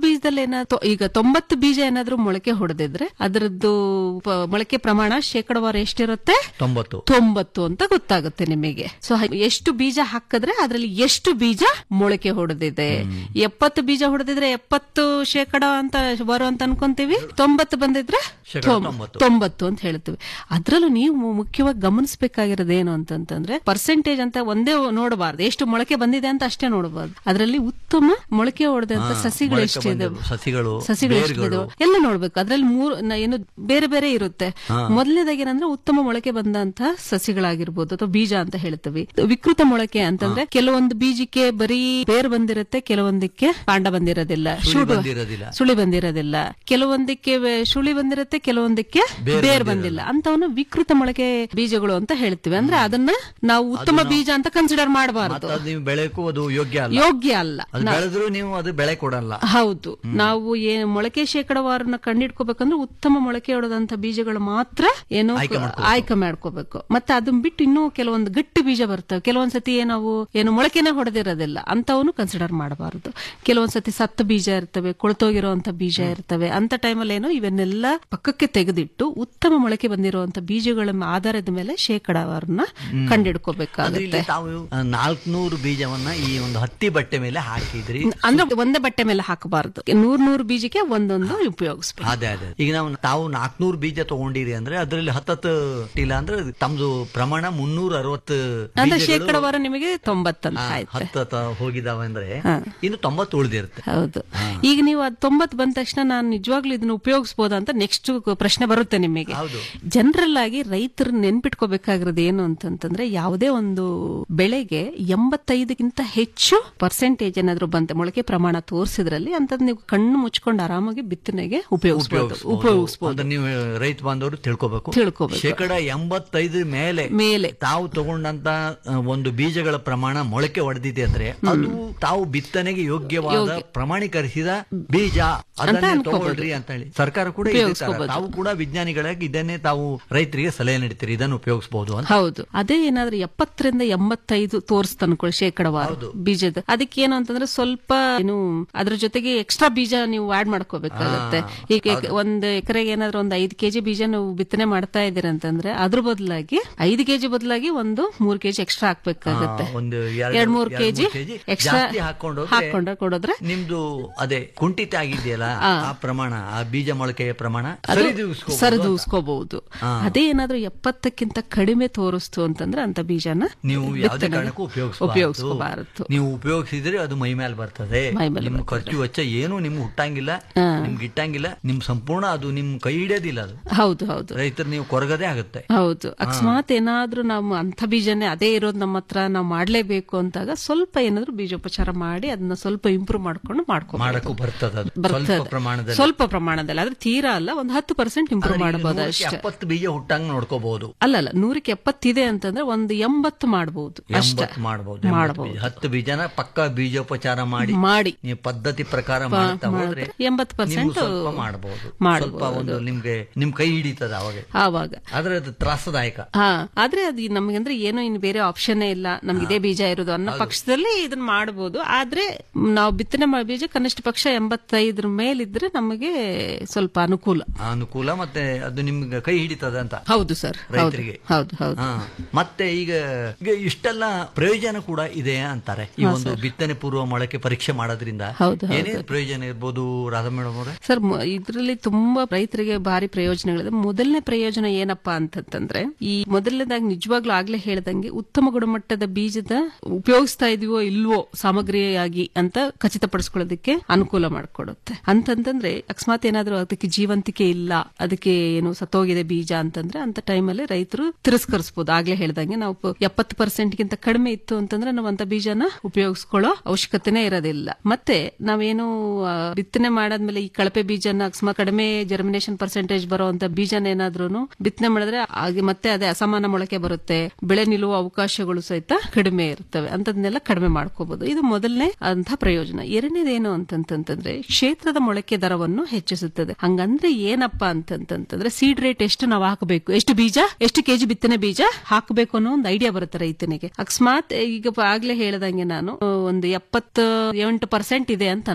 ಬೀಜದಲ್ಲಿ ಏನಾದ್ರು ಈಗ ತೊಂಬತ್ತು ಬೀಜ ಏನಾದ್ರೂ ಮೊಳಕೆ ಹೊಡೆದಿದ್ರೆ ಅದರದ್ದು ಪ- ಮೊಳಕೆ ಪ್ರಮಾಣ ಶೇಕಡವಾರು ಎಷ್ಟಿರುತ್ತೆ ತೊಂಬತ್ತು ತೊಂಬತ್ತು ಅಂತ ಗೊತ್ತಾಗುತ್ತೆ ನಿಮಗೆ ಸೊ ಎಷ್ಟು ಬೀಜ ಹಾಕಿದ್ರೆ ಅದರಲ್ಲಿ ಎಷ್ಟು ಬೀಜ ಮೊಳಕೆ ಹೊಡೆದಿದೆ ಎಪ್ಪತ್ತು ಬೀಜ ಹೊಡೆದಿದ್ರೆ ಎಪ್ಪತ್ತು ಶೇಕಡ ಅಂತ ಬರೋ ಅಂತ ಅನ್ಕೊಂತೀವಿ ತೊಂಬತ್ತು ಬಂದಿದ್ರೆ ಶೇಕಡ ತೊಂಬ- ತೊಂಬತ್ತು. ತೊಂಬತ್ತು ಅಂತ ಹೇಳ್ತೀವಿ ಅದ್ರಲ್ಲೂ ನೀವು ಮು- ಮುಖ್ಯವಾಗಿ ಗಮನಿಸಬೇಕಾಗಿರೋದು ಏನು ಅಂತಂತಂದ್ರೆ ಪರ್ಸೆಂಟೇಜ್ ಅಂತ ಒಂದೇ ನೋಡಬಾರ್ದು ಎಷ್ಟು ಮೊಳಕೆ ಬಂದಿದೆ ಅಂತ ಅಷ್ಟೇ ನೋಡಬಾರ್ದು ಅದರಲ್ಲಿ ಉತ್ತಮ ಮೊಳಕೆ ಹೊಡೆದಂತ ಹಾ, ಸಸಿಗಳು ಮೊಳಕೆ ಎಷ್ಟಿದೆ ಬಂದಿರೋ ಸಸಿಗಳು, ಸಸಿಗಳು ಬೇರುಗಳು. ಎಷ್ಟಿದೆ ಎಲ್ಲ ನೋಡ್ಬೇಕು ಅದ್ರಲ್ಲಿ ಮೂರು ನ- ಏನು ಬೇರೆ ಬೇರೆ ಇರುತ್ತೆ ಮೊದಲನೇದಾಗಿ ಏನಂದ್ರೆ ಉತ್ತಮ ಮೊಳಕೆ ಬಂದಂತ ಸಸಿಗಳಾಗಿರ್ಬೋದು ಅಥವಾ ಬೀಜ ಅಂತ ಹೇಳ್ತೀವಿ ವಿಕೃತ ಮೊಳಕೆ ಅಂತಂದ್ರೆ ಕೆಲವೊಂದು ಬೀಜಕ್ಕೆ ಬರೀ ಬೇರ್ ಬಂದಿರುತ್ತೆ ಕೆಲವೊಂದಕ್ಕೆ ಕಾಂಡ ಬಂದಿರೋದಿಲ್ಲ ಸುಳಿ ಶೂಡು- ಬಂದಿರೋದಿಲ್ಲ. ಸುಳಿ ಬಂದಿರೋದಿಲ್ಲ ಕೆಲವೊಂದಕ್ಕೆ ವೆ- ಸುಳಿ ಬಂದಿರುತ್ತೆ ಕೆಲವೊಂದಕ್ಕೆ ಬೇರ್ ಬೇರ್ ಬಂದಿಲ್ಲ ಅಂತವನ್ನ ವಿಕೃತ ಮೊಳಕೆ ಬೀಜಗಳು ಅಂತ ಹೇಳ್ತೀವಿ ಅಂದ್ರೆ ಅದನ್ನ ನಾವು ಉತ್ತಮ ಬೀಜ ಅಂತ ಕನ್ಸಿಡರ್ ಮಾಡಬಾರದು ಮತ್ತೆ ಅದು ನೀವು ಬೆಳೆಯಕ್ಕೂ ಅದು ಯೋಗ್ಯ ಅಲ್ಲ ಯೋಗ್ಯ ಅಲ್ಲ ಅದು ಬೆಳೆದ್ರು ನೀವು ಅದು ಬೆಳೆ ಕೊಡಲ್ಲ ಹೌದು ನಾವು ಏನ್ ಮೊಳಕೆ ಶೇಕಡವಾರನ್ನ ಕಂಡಿಡ್ಕೋಬೇಕಂದ್ರೆ ಉತ್ತಮ ಮೊಳಕೆ ಹೊಡೆದಂತ ಬೀಜಗಳು ಮಾತ್ರ ಏನು ಆಯ್ಕೆ ಮಾಡ್ಕೋಬೇಕು. ಆಯ್ಕೆ ಮಾಡ್ಕೋಬೇಕು ಮತ್ತೆ ಅದನ್ನ ಬಿಟ್ಟು ಇನ್ನೂ ಕೆಲವೊಂದು ಗಟ್ಟಿ ಬೀಜ ಬರ್ತವೆ ಕೆಲವೊಂದ್ಸತಿ ನಾವು ಏನು ಮೊಳಕೆನೆ ಹೊಡೆದಿರೋದಿಲ್ಲ ಅಂತವನು ಕನ್ಸಿಡರ್ ಮಾಡಬಾರದು ಕೆಲವೊಂದ್ಸತಿ ಸತ್ತ ಬೀಜ ಇರ್ತವೆ ಕೊಳ್ತೋಗಿರುವಂತ ಬೀಜ ಇರ್ತವೆ ಅಂತ ಟೈಮಲ್ಲಿ ಏನು ಇವನ್ನೆಲ್ಲ ಪಕ್ಕಕ್ಕೆ ತೆಗೆದಿಟ್ಟು ಉತ್ತಮ ಮೊಳಕೆ ಬಂದಿರುವಂತ ಬೀಜಗಳ ಆಧಾರದ ಮೇಲೆ ಶೇಕಡವಾರನ್ನ ಅಂದ್ರೆ ಕಂಡಿಡ್ಕೋಬೇಕಾಗುತ್ತೆ ಇಲ್ಲಿ ತಾವು ನಾಲ್ಕನೂರು ಬೀಜವನ್ನ ಈ ಒಂದು ಹತ್ತಿ ಬಟ್ಟೆ ಮೇಲೆ ಹಾಕಿದ್ರಿ ಅಂದ್ರೆ ಒಂದೇ ಬಟ್ಟೆ ಮೇಲೆ ಹಾಕಬಾರದು ನೂರ್ ನೂರು ಬೀಜಕ್ಕೆ ಒಂದೊಂದು ಉಪಯೋಗಿಸ್ಬೇಕು ಅದೇ ಅದೇ ಈಗ ನಾವು ತಾವು ನಾಲ್ಕನೂರು ಬೀಜ ತಗೊಂಡಿರಿ ಅಂದ್ರೆ ಅದರಲ್ಲಿ ಹತ್ತತ್ತು ಇಲ್ಲ ಅಂದ್ರೆ ತಮ್ದು ಪ್ರಮಾಣ ಮುನ್ನೂರ ಅರವತ್ತು ಅಂದ್ರೆ ಬೀಜಗಳು, ಶೇಕಡವಾರ ನಿಮಗೆ ತೊಂಬತ್ತಂತ ಆ, ಆಯ್ತು ಹತ್ತತ್ತ ಹೋಗಿದಾವೆ ಅಂದ್ರೆ ಹಾ. ಇನ್ನು ತೊಂಬತ್ತು ಉಳಿದಿರುತ್ತೆ ಹೌದು ಈಗ ನೀವು ಅದ್ ತೊಂಬತ್ ಬಂದ ತಕ್ಷಣ ನಾನು ನಿಜವಾಗ್ಲೂ ಇದನ್ನ ಉಪಯೋಗಿಸಬಹುದಾ ಅಂತ ನೆಕ್ಸ್ಟ್ ಪ್ರಶ್ನೆ ಬರುತ್ತೆ ನಿಮಗೆ ಹೌದು. ಜನರಲ್ ಆಗಿ ರೈತರು ನೆನ್ಪಿಟ್ಕೋಬೇಕಾಗಿರೋದು ಏನು ಅಂತಂತಂದ್ರೆ ಯಾವುದೇ ಒಂದು ಬೆಳೆಗೆ ಎಂಬತ್ತೈದಕ್ಕಿಂತ ಹೆಚ್ಚು ಪರ್ಸೆಂಟೇಜ್ ಏನಾದ್ರು ಬಂತೆ ಮೊಳಕೆ ಪ್ರಮಾಣ ತೋರಿಸಿದ್ರಲ್ಲಿ ಅಂತದ್ ನೀವು ಕಣ್ಣು ಮುಚ್ಕೊಂಡು ಆರಾಮಾಗಿ ಬಿತ್ತನೆಗೆ ಉಪಯೋಗಿಸಬಹುದು ಉಪಯೋಗಿಸಬಹುದು ಅಂದ್ರೆ ನೀವು ರೈತ ಬಾಂಧವರು ತಿಳ್ಕೊಬೇಕು ತಿಳ್ಕೊಬೇಕು. ಶೇಕಡ ಎಂಬತ್ತೈದು ಮೇಲೆ ಮೇಲೆ ತಾವು ತಗೊಂಡಂತ ಆ, ಒಂದು ಬೀಜಗಳ ಪ್ರಮಾಣ ಮೊಳಕೆ ಹೊಡೆದಿದೆ ಅಂದ್ರೆ ಅದು ತಾವು ಬಿತ್ತನೆಗೆ ಯೋಗ್ಯವಾದ ಪ್ರಮಾಣೀಕರಿಸಿದ ಬೀಜ ಅದನ್ನೇ ಅನ್ಕೋಬಹುದು. ತಗೊಳ್ರಿ ಅಂತ ಹೇಳಿ ಸರ್ಕಾರ ಕೂಡ ಇದೇ ತರ. ಉಪಯೋಗಿಸ್ಕೋಬಹುದು. ತಾವು ಕೂಡ ವಿಜ್ಞಾನಿಗಳಾಗಿ ಇದನ್ನೇ ತಾವು ರೈತರಿಗೆ ಸಲಹೆ ನೀಡ್ತೀರಿ ಇದನ್ನು ಉಪಯೋಗಿಸಬಹುದು ಅಂತ ಹೌದು ಅದೇ ಏನಾದ್ರೂ ಎಪ್ಪತ್ತರಿಂದ ಎಂಬತ್ತೈದು ತೋರಿಸ್ತ ಅನ್ಕೊಳ್ಳಿ ಶೇಕಡವಾರು ಬೀಜದ ಅದಕ್ಕೆ ಏನು ಅಂತಂದ್ರೆ ಸ್ವಲ್ಪ ಏನು ಅದ್ರ ಜೊತೆಗೆ ಎಕ್ಸ್ಟ್ರಾ ಬೀಜ ನೀವು ಆಡ್ ಮಾಡ್ಕೋಬೇಕಾಗತ್ತೆ ಈಗ ಎಕ್- ಒಂದ್ ಎಕರೆಗೆ ಏನಾದ್ರೂ ಒಂದ್ ಐದು ಕೆಜಿ ಬೀಜ ನೀವು ಬಿತ್ತನೆ ಮಾಡ್ತಾ ಇದೀರ ಅಂತಂದ್ರೆ ಅದ್ರ ಬದಲಾಗಿ ಐದು ಕೆಜಿ ಬದಲಾಗಿ ಒಂದು ಮೂರ್ ಕೆಜಿ ಎಕ್ಸ್ಟ್ರಾ ಹಾಕ್ಬೇಕಾಗತ್ತೆ ಆ, ಒಂದು ಎರಡ್ ಮೂರ್ ಕೆಜಿ ಎಕ್ಸ್ಟ್ರಾ ಜಾಸ್ತಿ ಹಾಕೊಂಡೋದ್ರೆ ಹಾಕೊಂಡ ಕೊಡೋದ್ರೆ ನಿಮ್ದು ಅದೇ ಕುಂಠಿತ ಆಗಿದೆಯಲ್ಲ ಆ ಪ್ರಮಾಣ ಆ ಬೀಜ ಮೊಳಕೆಯ ಪ್ರಮಾಣ ಅದು ಸರಿದೂಗಿಸ್ಕೋಬಹುದು ಸರಿದೂಗಿಸ್ಕೋಬಹುದು ಅದೇ ಏನಾದ್ರೂ ಎಪ್ಪತ್ತಕ್ಕಿಂತ ಕಡಿಮೆ ತೋರಿಸ್ತು ಅಂತಂದ್ರೆ ಅಂತ ಬೀಜನ ನೀವು ಯಾವುದೇ ಬಿತ್ತನೆಗೆ ಕಾರಣಕ್ಕೂ ಉಪಯೋಗಿಸ್ಕೋಬಾರದು ನೀವು ಉಪಯೋಗಿಸಿದ್ರೆ ಅದು ಮೈ ಮೇಲೆ ಬರ್ತದೆ ಮೈ ಮೇಲೆ ನಿಮ್ ಖರ್ಚು ವೆಚ್ಚ ಏನು ನಿಮ್ಗೆ ಹುಟ್ಟಂಗಿಲ್ಲ ನಿಮ್ಗೆ ಇಟ್ಟಂಗಿಲ್ಲ ನಿಮ್ ಸಂಪೂರ್ಣ ಅದು ನಿಮ್ ಕೈ ಹಿಡಿಯೋದಿಲ್ಲ ಅದು ಹೌದು ಹೌದು ರೈತರು ನೀವು ಕೊರಗದೆ ಆಗುತ್ತೆ ಹೌದು ಅಕಸ್ಮಾತ್ ಏನಾದ್ರೂ ನಾವು ಅಂಥ ಬೀಜನೇ ಅದೇ ಇರೋದು ನಮ್ಮ ಹತ್ರ ನಾವು ಮಾಡ್ಲೇಬೇಕು ಅಂತಾಗ ಸ್ವಲ್ಪ ಏನಾದ್ರೂ ಬೀಜೋಪಚಾರ ಮಾಡಿ ಅದನ್ನ ಸ್ವಲ್ಪ ಇಂಪ್ರೂವ್ ಮಾಡ್ಕೊಂಡು ಮಾಡ್ಕೊ ಮಾಡಕ್ಕೂ ಬರ್ತದ ಅದು ಸ್ವಲ್ಪ ಬರ್ತದೆ ಪ್ರಮಾಣದಲ್ಲಿ ಸ್ವಲ್ಪ ಪ್ರಮಾಣದಲ್ಲಿ ಆದ್ರೆ ತೀರಾ ಅಲ್ಲ ಒಂದು ಹತ್ತು ಪರ್ಸೆಂಟ್ ಇಂಪ್ರೂವ್ ಮಾಡಬಹುದು ನೂರಕ್ಕೆ ಅಷ್ಟೇ ಎಪ್ಪತ್ತು ಬೀಜ ಹುಟ್ಟಂಗ್ ನೋಡ್ಕೋಬಹುದು ಅಲ್ಲ ಅಲ್ಲ ನೂರಕ್ಕೆ ಎಪ್ಪತ್ತಿದೆ ಅಂತಂದ್ರೆ ಒಂದು ಎಂಬತ್ತು ಮಾಡಬಹುದು ಅಷ್ಟೇ ಎಂಬತ್ತು ಮಾಡಬಹುದು ಎಂಬತ್ತು ಮಾಡಬಹುದು ಬೀಜ. ಹತ್ತು ಬೀಜನ ಪಕ್ಕ ಬೀಜೋಪಚಾರ ಮಾಡಿ ಮಾಡಿ ನೀವು ಪದ್ಧತಿ ಪ್ರಕಾರ ಮಾಡ್ತಾ ಹೋದ್ರೆ ಎಂಬತ್ತು ನೀವು ಪರ್ಸೆಂಟ್ ಸ್ವಲ್ಪ ಮಾಡಬಹುದು ಮಾಡಬಹುದು. ಸ್ವಲ್ಪ ಒಂದು ನಿಮ್ಗೆ ನಿಮ್ ಕೈ ಹಿಡಿತದ ಅವಾಗ ಆವಾಗ ಆದ್ರೆ ಅದು ತ್ರಾಸದಾಯಕ ಹಾ ಆದ್ರೆ ಅದು ನಮ್ಗೆ ಅಂದ್ರೆ ಏನೋ ಇನ್ನು ಬೇರೆ ಆಪ್ಷನ್ ಇಲ್ಲ ನಮ್ಗೆ ಇದೇ ಬೀಜ ಇರೋದು ಅನ್ನೋ ಪಕ್ಷದಲ್ಲಿ ಇದನ್ನ ಮಾಡಬಹುದು ಆದ್ರೆ ನಾವು ಬಿತ್ತನೆ ಮಾಡೋ ಬೀಜ ಕನಿಷ್ಠ ಪಕ್ಷ ಎಂಬತ್ತೈದರ ಮೇಲಿದ್ರೆ ನಮಗೆ ಸ್ವಲ್ಪ ಅನುಕೂಲ ಅನುಕೂಲ ಮತ್ತೆ ಅದು ನಿಮ್ಗೆ ಕೈ ಹಿಡಿತದ ಅಂತ ಹೌದು ಸರ್ ಹೌದು ರೈತರಿಗೆ. ಹೌದು ಹೌದು ಹಾ. ಮತ್ತೆ ಈಗ ಈಗ ಇಷ್ಟೆಲ್ಲ ಪ್ರಯೋಜನ ಕೂಡ ಇದೆ ಅಂತಾರೆ ಈ ಒಂದು ಬಿತ್ತನೆ ಪೂರ್ವ ಮೊಳಕೆ ಪರೀಕ್ಷೆ ಮಾಡೋದ್ರಿಂದ ಹೌದು, ಹೌದು. ಏನೇನು ಪ್ರಯೋಜನ ಇರ್ಬೋದು ರಾಧಾ ಮೇಡಮ್ ಅವರೇ ಸರ್ ಮ- ಇದ್ರಲ್ಲಿ ತುಂಬಾ ರೈತರಿಗೆ ಭಾರಿ ಪ್ರಯೋಜನಗಳಿದೆ ಮೊದಲನೇ ಪ್ರಯೋಜನ ಏನಪ್ಪಾ ಅಂತಂತಂದ್ರೆ ಈ ಮೊದಲನೇದಾಗಿ ನಿಜವಾಗ್ಲೂ ಆಗ್ಲೇ ಹೇಳ್ದಂಗೆ ಉತ್ತಮ ಗುಣಮಟ್ಟದ ಬೀಜದ ಉಪಯೋಗಿಸ್ತಾ ಇದೀವೋ ಇಲ್ವೋ ಸಾಮಗ್ರಿಯಾಗಿ ಅಂತ ಖಚಿತಪಡಿಸ್ಕೊಳ್ಳೋದಕ್ಕೆ ಅನುಕೂಲ ಮಾಡಿಕೊಡುತ್ತೆ ಅಂತಂತಂದ್ರೆ ಅಕಸ್ಮಾತ್ ಏನಾದ್ರೂ ಅದಕ್ಕೆ ಜೀವಂತಿಕೆ ಇಲ್ಲ ಅದಕ್ಕೆ ಏನು ಸತ್ತೋಗಿದೆ ಬೀಜ ಅಂತಂದ್ರೆ ಅಂತ ಟೈಮಲ್ಲಿ ರೈತರು ತಿರಸ್ಕರಿಸಬಹುದು ಆಗ್ಲೇ ಹೇಳ್ದಂಗೆ ನಾವು ಎಪ್ಪತ್ತು ಪರ್ಸೆಂಟ್ ಗಿಂತ ಕಡಿಮೆ ಇತ್ತು ಅಂತಂದ್ರೆ ನಾವು ಅಂತ ಬೀಜನ ಉಪಯೋಗಿಸ್ಕೊಳ್ಳೋ ಅವಶ್ಯಕತೆನೇ ಇರೋದಿಲ್ಲ ಮತ್ತೆ ನಾವೇನು ಆ, ಬಿತ್ತನೆ ಮಾಡಾದ್ಮೇಲೆ ಈ ಕಳಪೆ ಬೀಜನ ಅಕಸ್ಮಾತ್ ಕಡಿಮೆ ಜರ್ಮಿನೇಷನ್ ಪರ್ಸೆಂಟೇಜ್ ಬರುವಂತ ಬೀಜನ ಏನಾದ್ರೂ ಬಿತ್ತನೆ ಮಾಡಿದ್ರೆ ಹಾಗೆ ಮತ್ತೆ ಅದೇ ಅಸಮಾನ ಮೊಳಕೆ ಬರುತ್ತೆ ಬೆಳೆ ನಿಲ್ಲುವ ಅವಕಾಶಗಳು ಸಹಿತ ಕಡಿಮೆ ಇರ್ತವೆ ಅಂತದನ್ನೆಲ್ಲ ಕಡಿಮೆ ಮಾಡ್ಕೋಬಹುದು ಇದು ಮೊದಲನೇ ಅಂತ ಪ್ರಯೋಜನ ಎರಡನೇದೇನು ಅಂತಂತಂದ್ರೆ ಕ್ಷೇತ್ರದ ಮೊಳಕೆ ದರವನ್ನು ಹೆಚ್ಚಿಸುತ್ತದೆ ಹಂಗಂದ್ರೆ ಏನಪ್ಪಾ ಅಂತಂತಂದ್ರೆ ಸೀಡ್ ರೇಟ್ ಎಷ್ಟು ನಾವು ಹಾಕಬೇಕು ಎಷ್ಟು ಬೀಜ ಎಷ್ಟು ಕೆಜಿ ಬಿತ್ತನೆ ಬೀಜ ಹಾಕಬೇಕು ಅನ್ನೋ ಒಂದು ಐಡಿಯಾ ಬರುತ್ತೆ ರೈತನಿಗೆ ಅಕಸ್ಮಾತ್ ಈಗ ಆಗ್ಲೇ ಹೇಳ್ದಂಗೆ ನಾನು ಒಂದು ಎಪ್ಪತ್ತ ಎಂಟು ಪರ್ಸೆಂಟ್ ಇದೆ ಅಂತ ಅನ್ಕೋಣ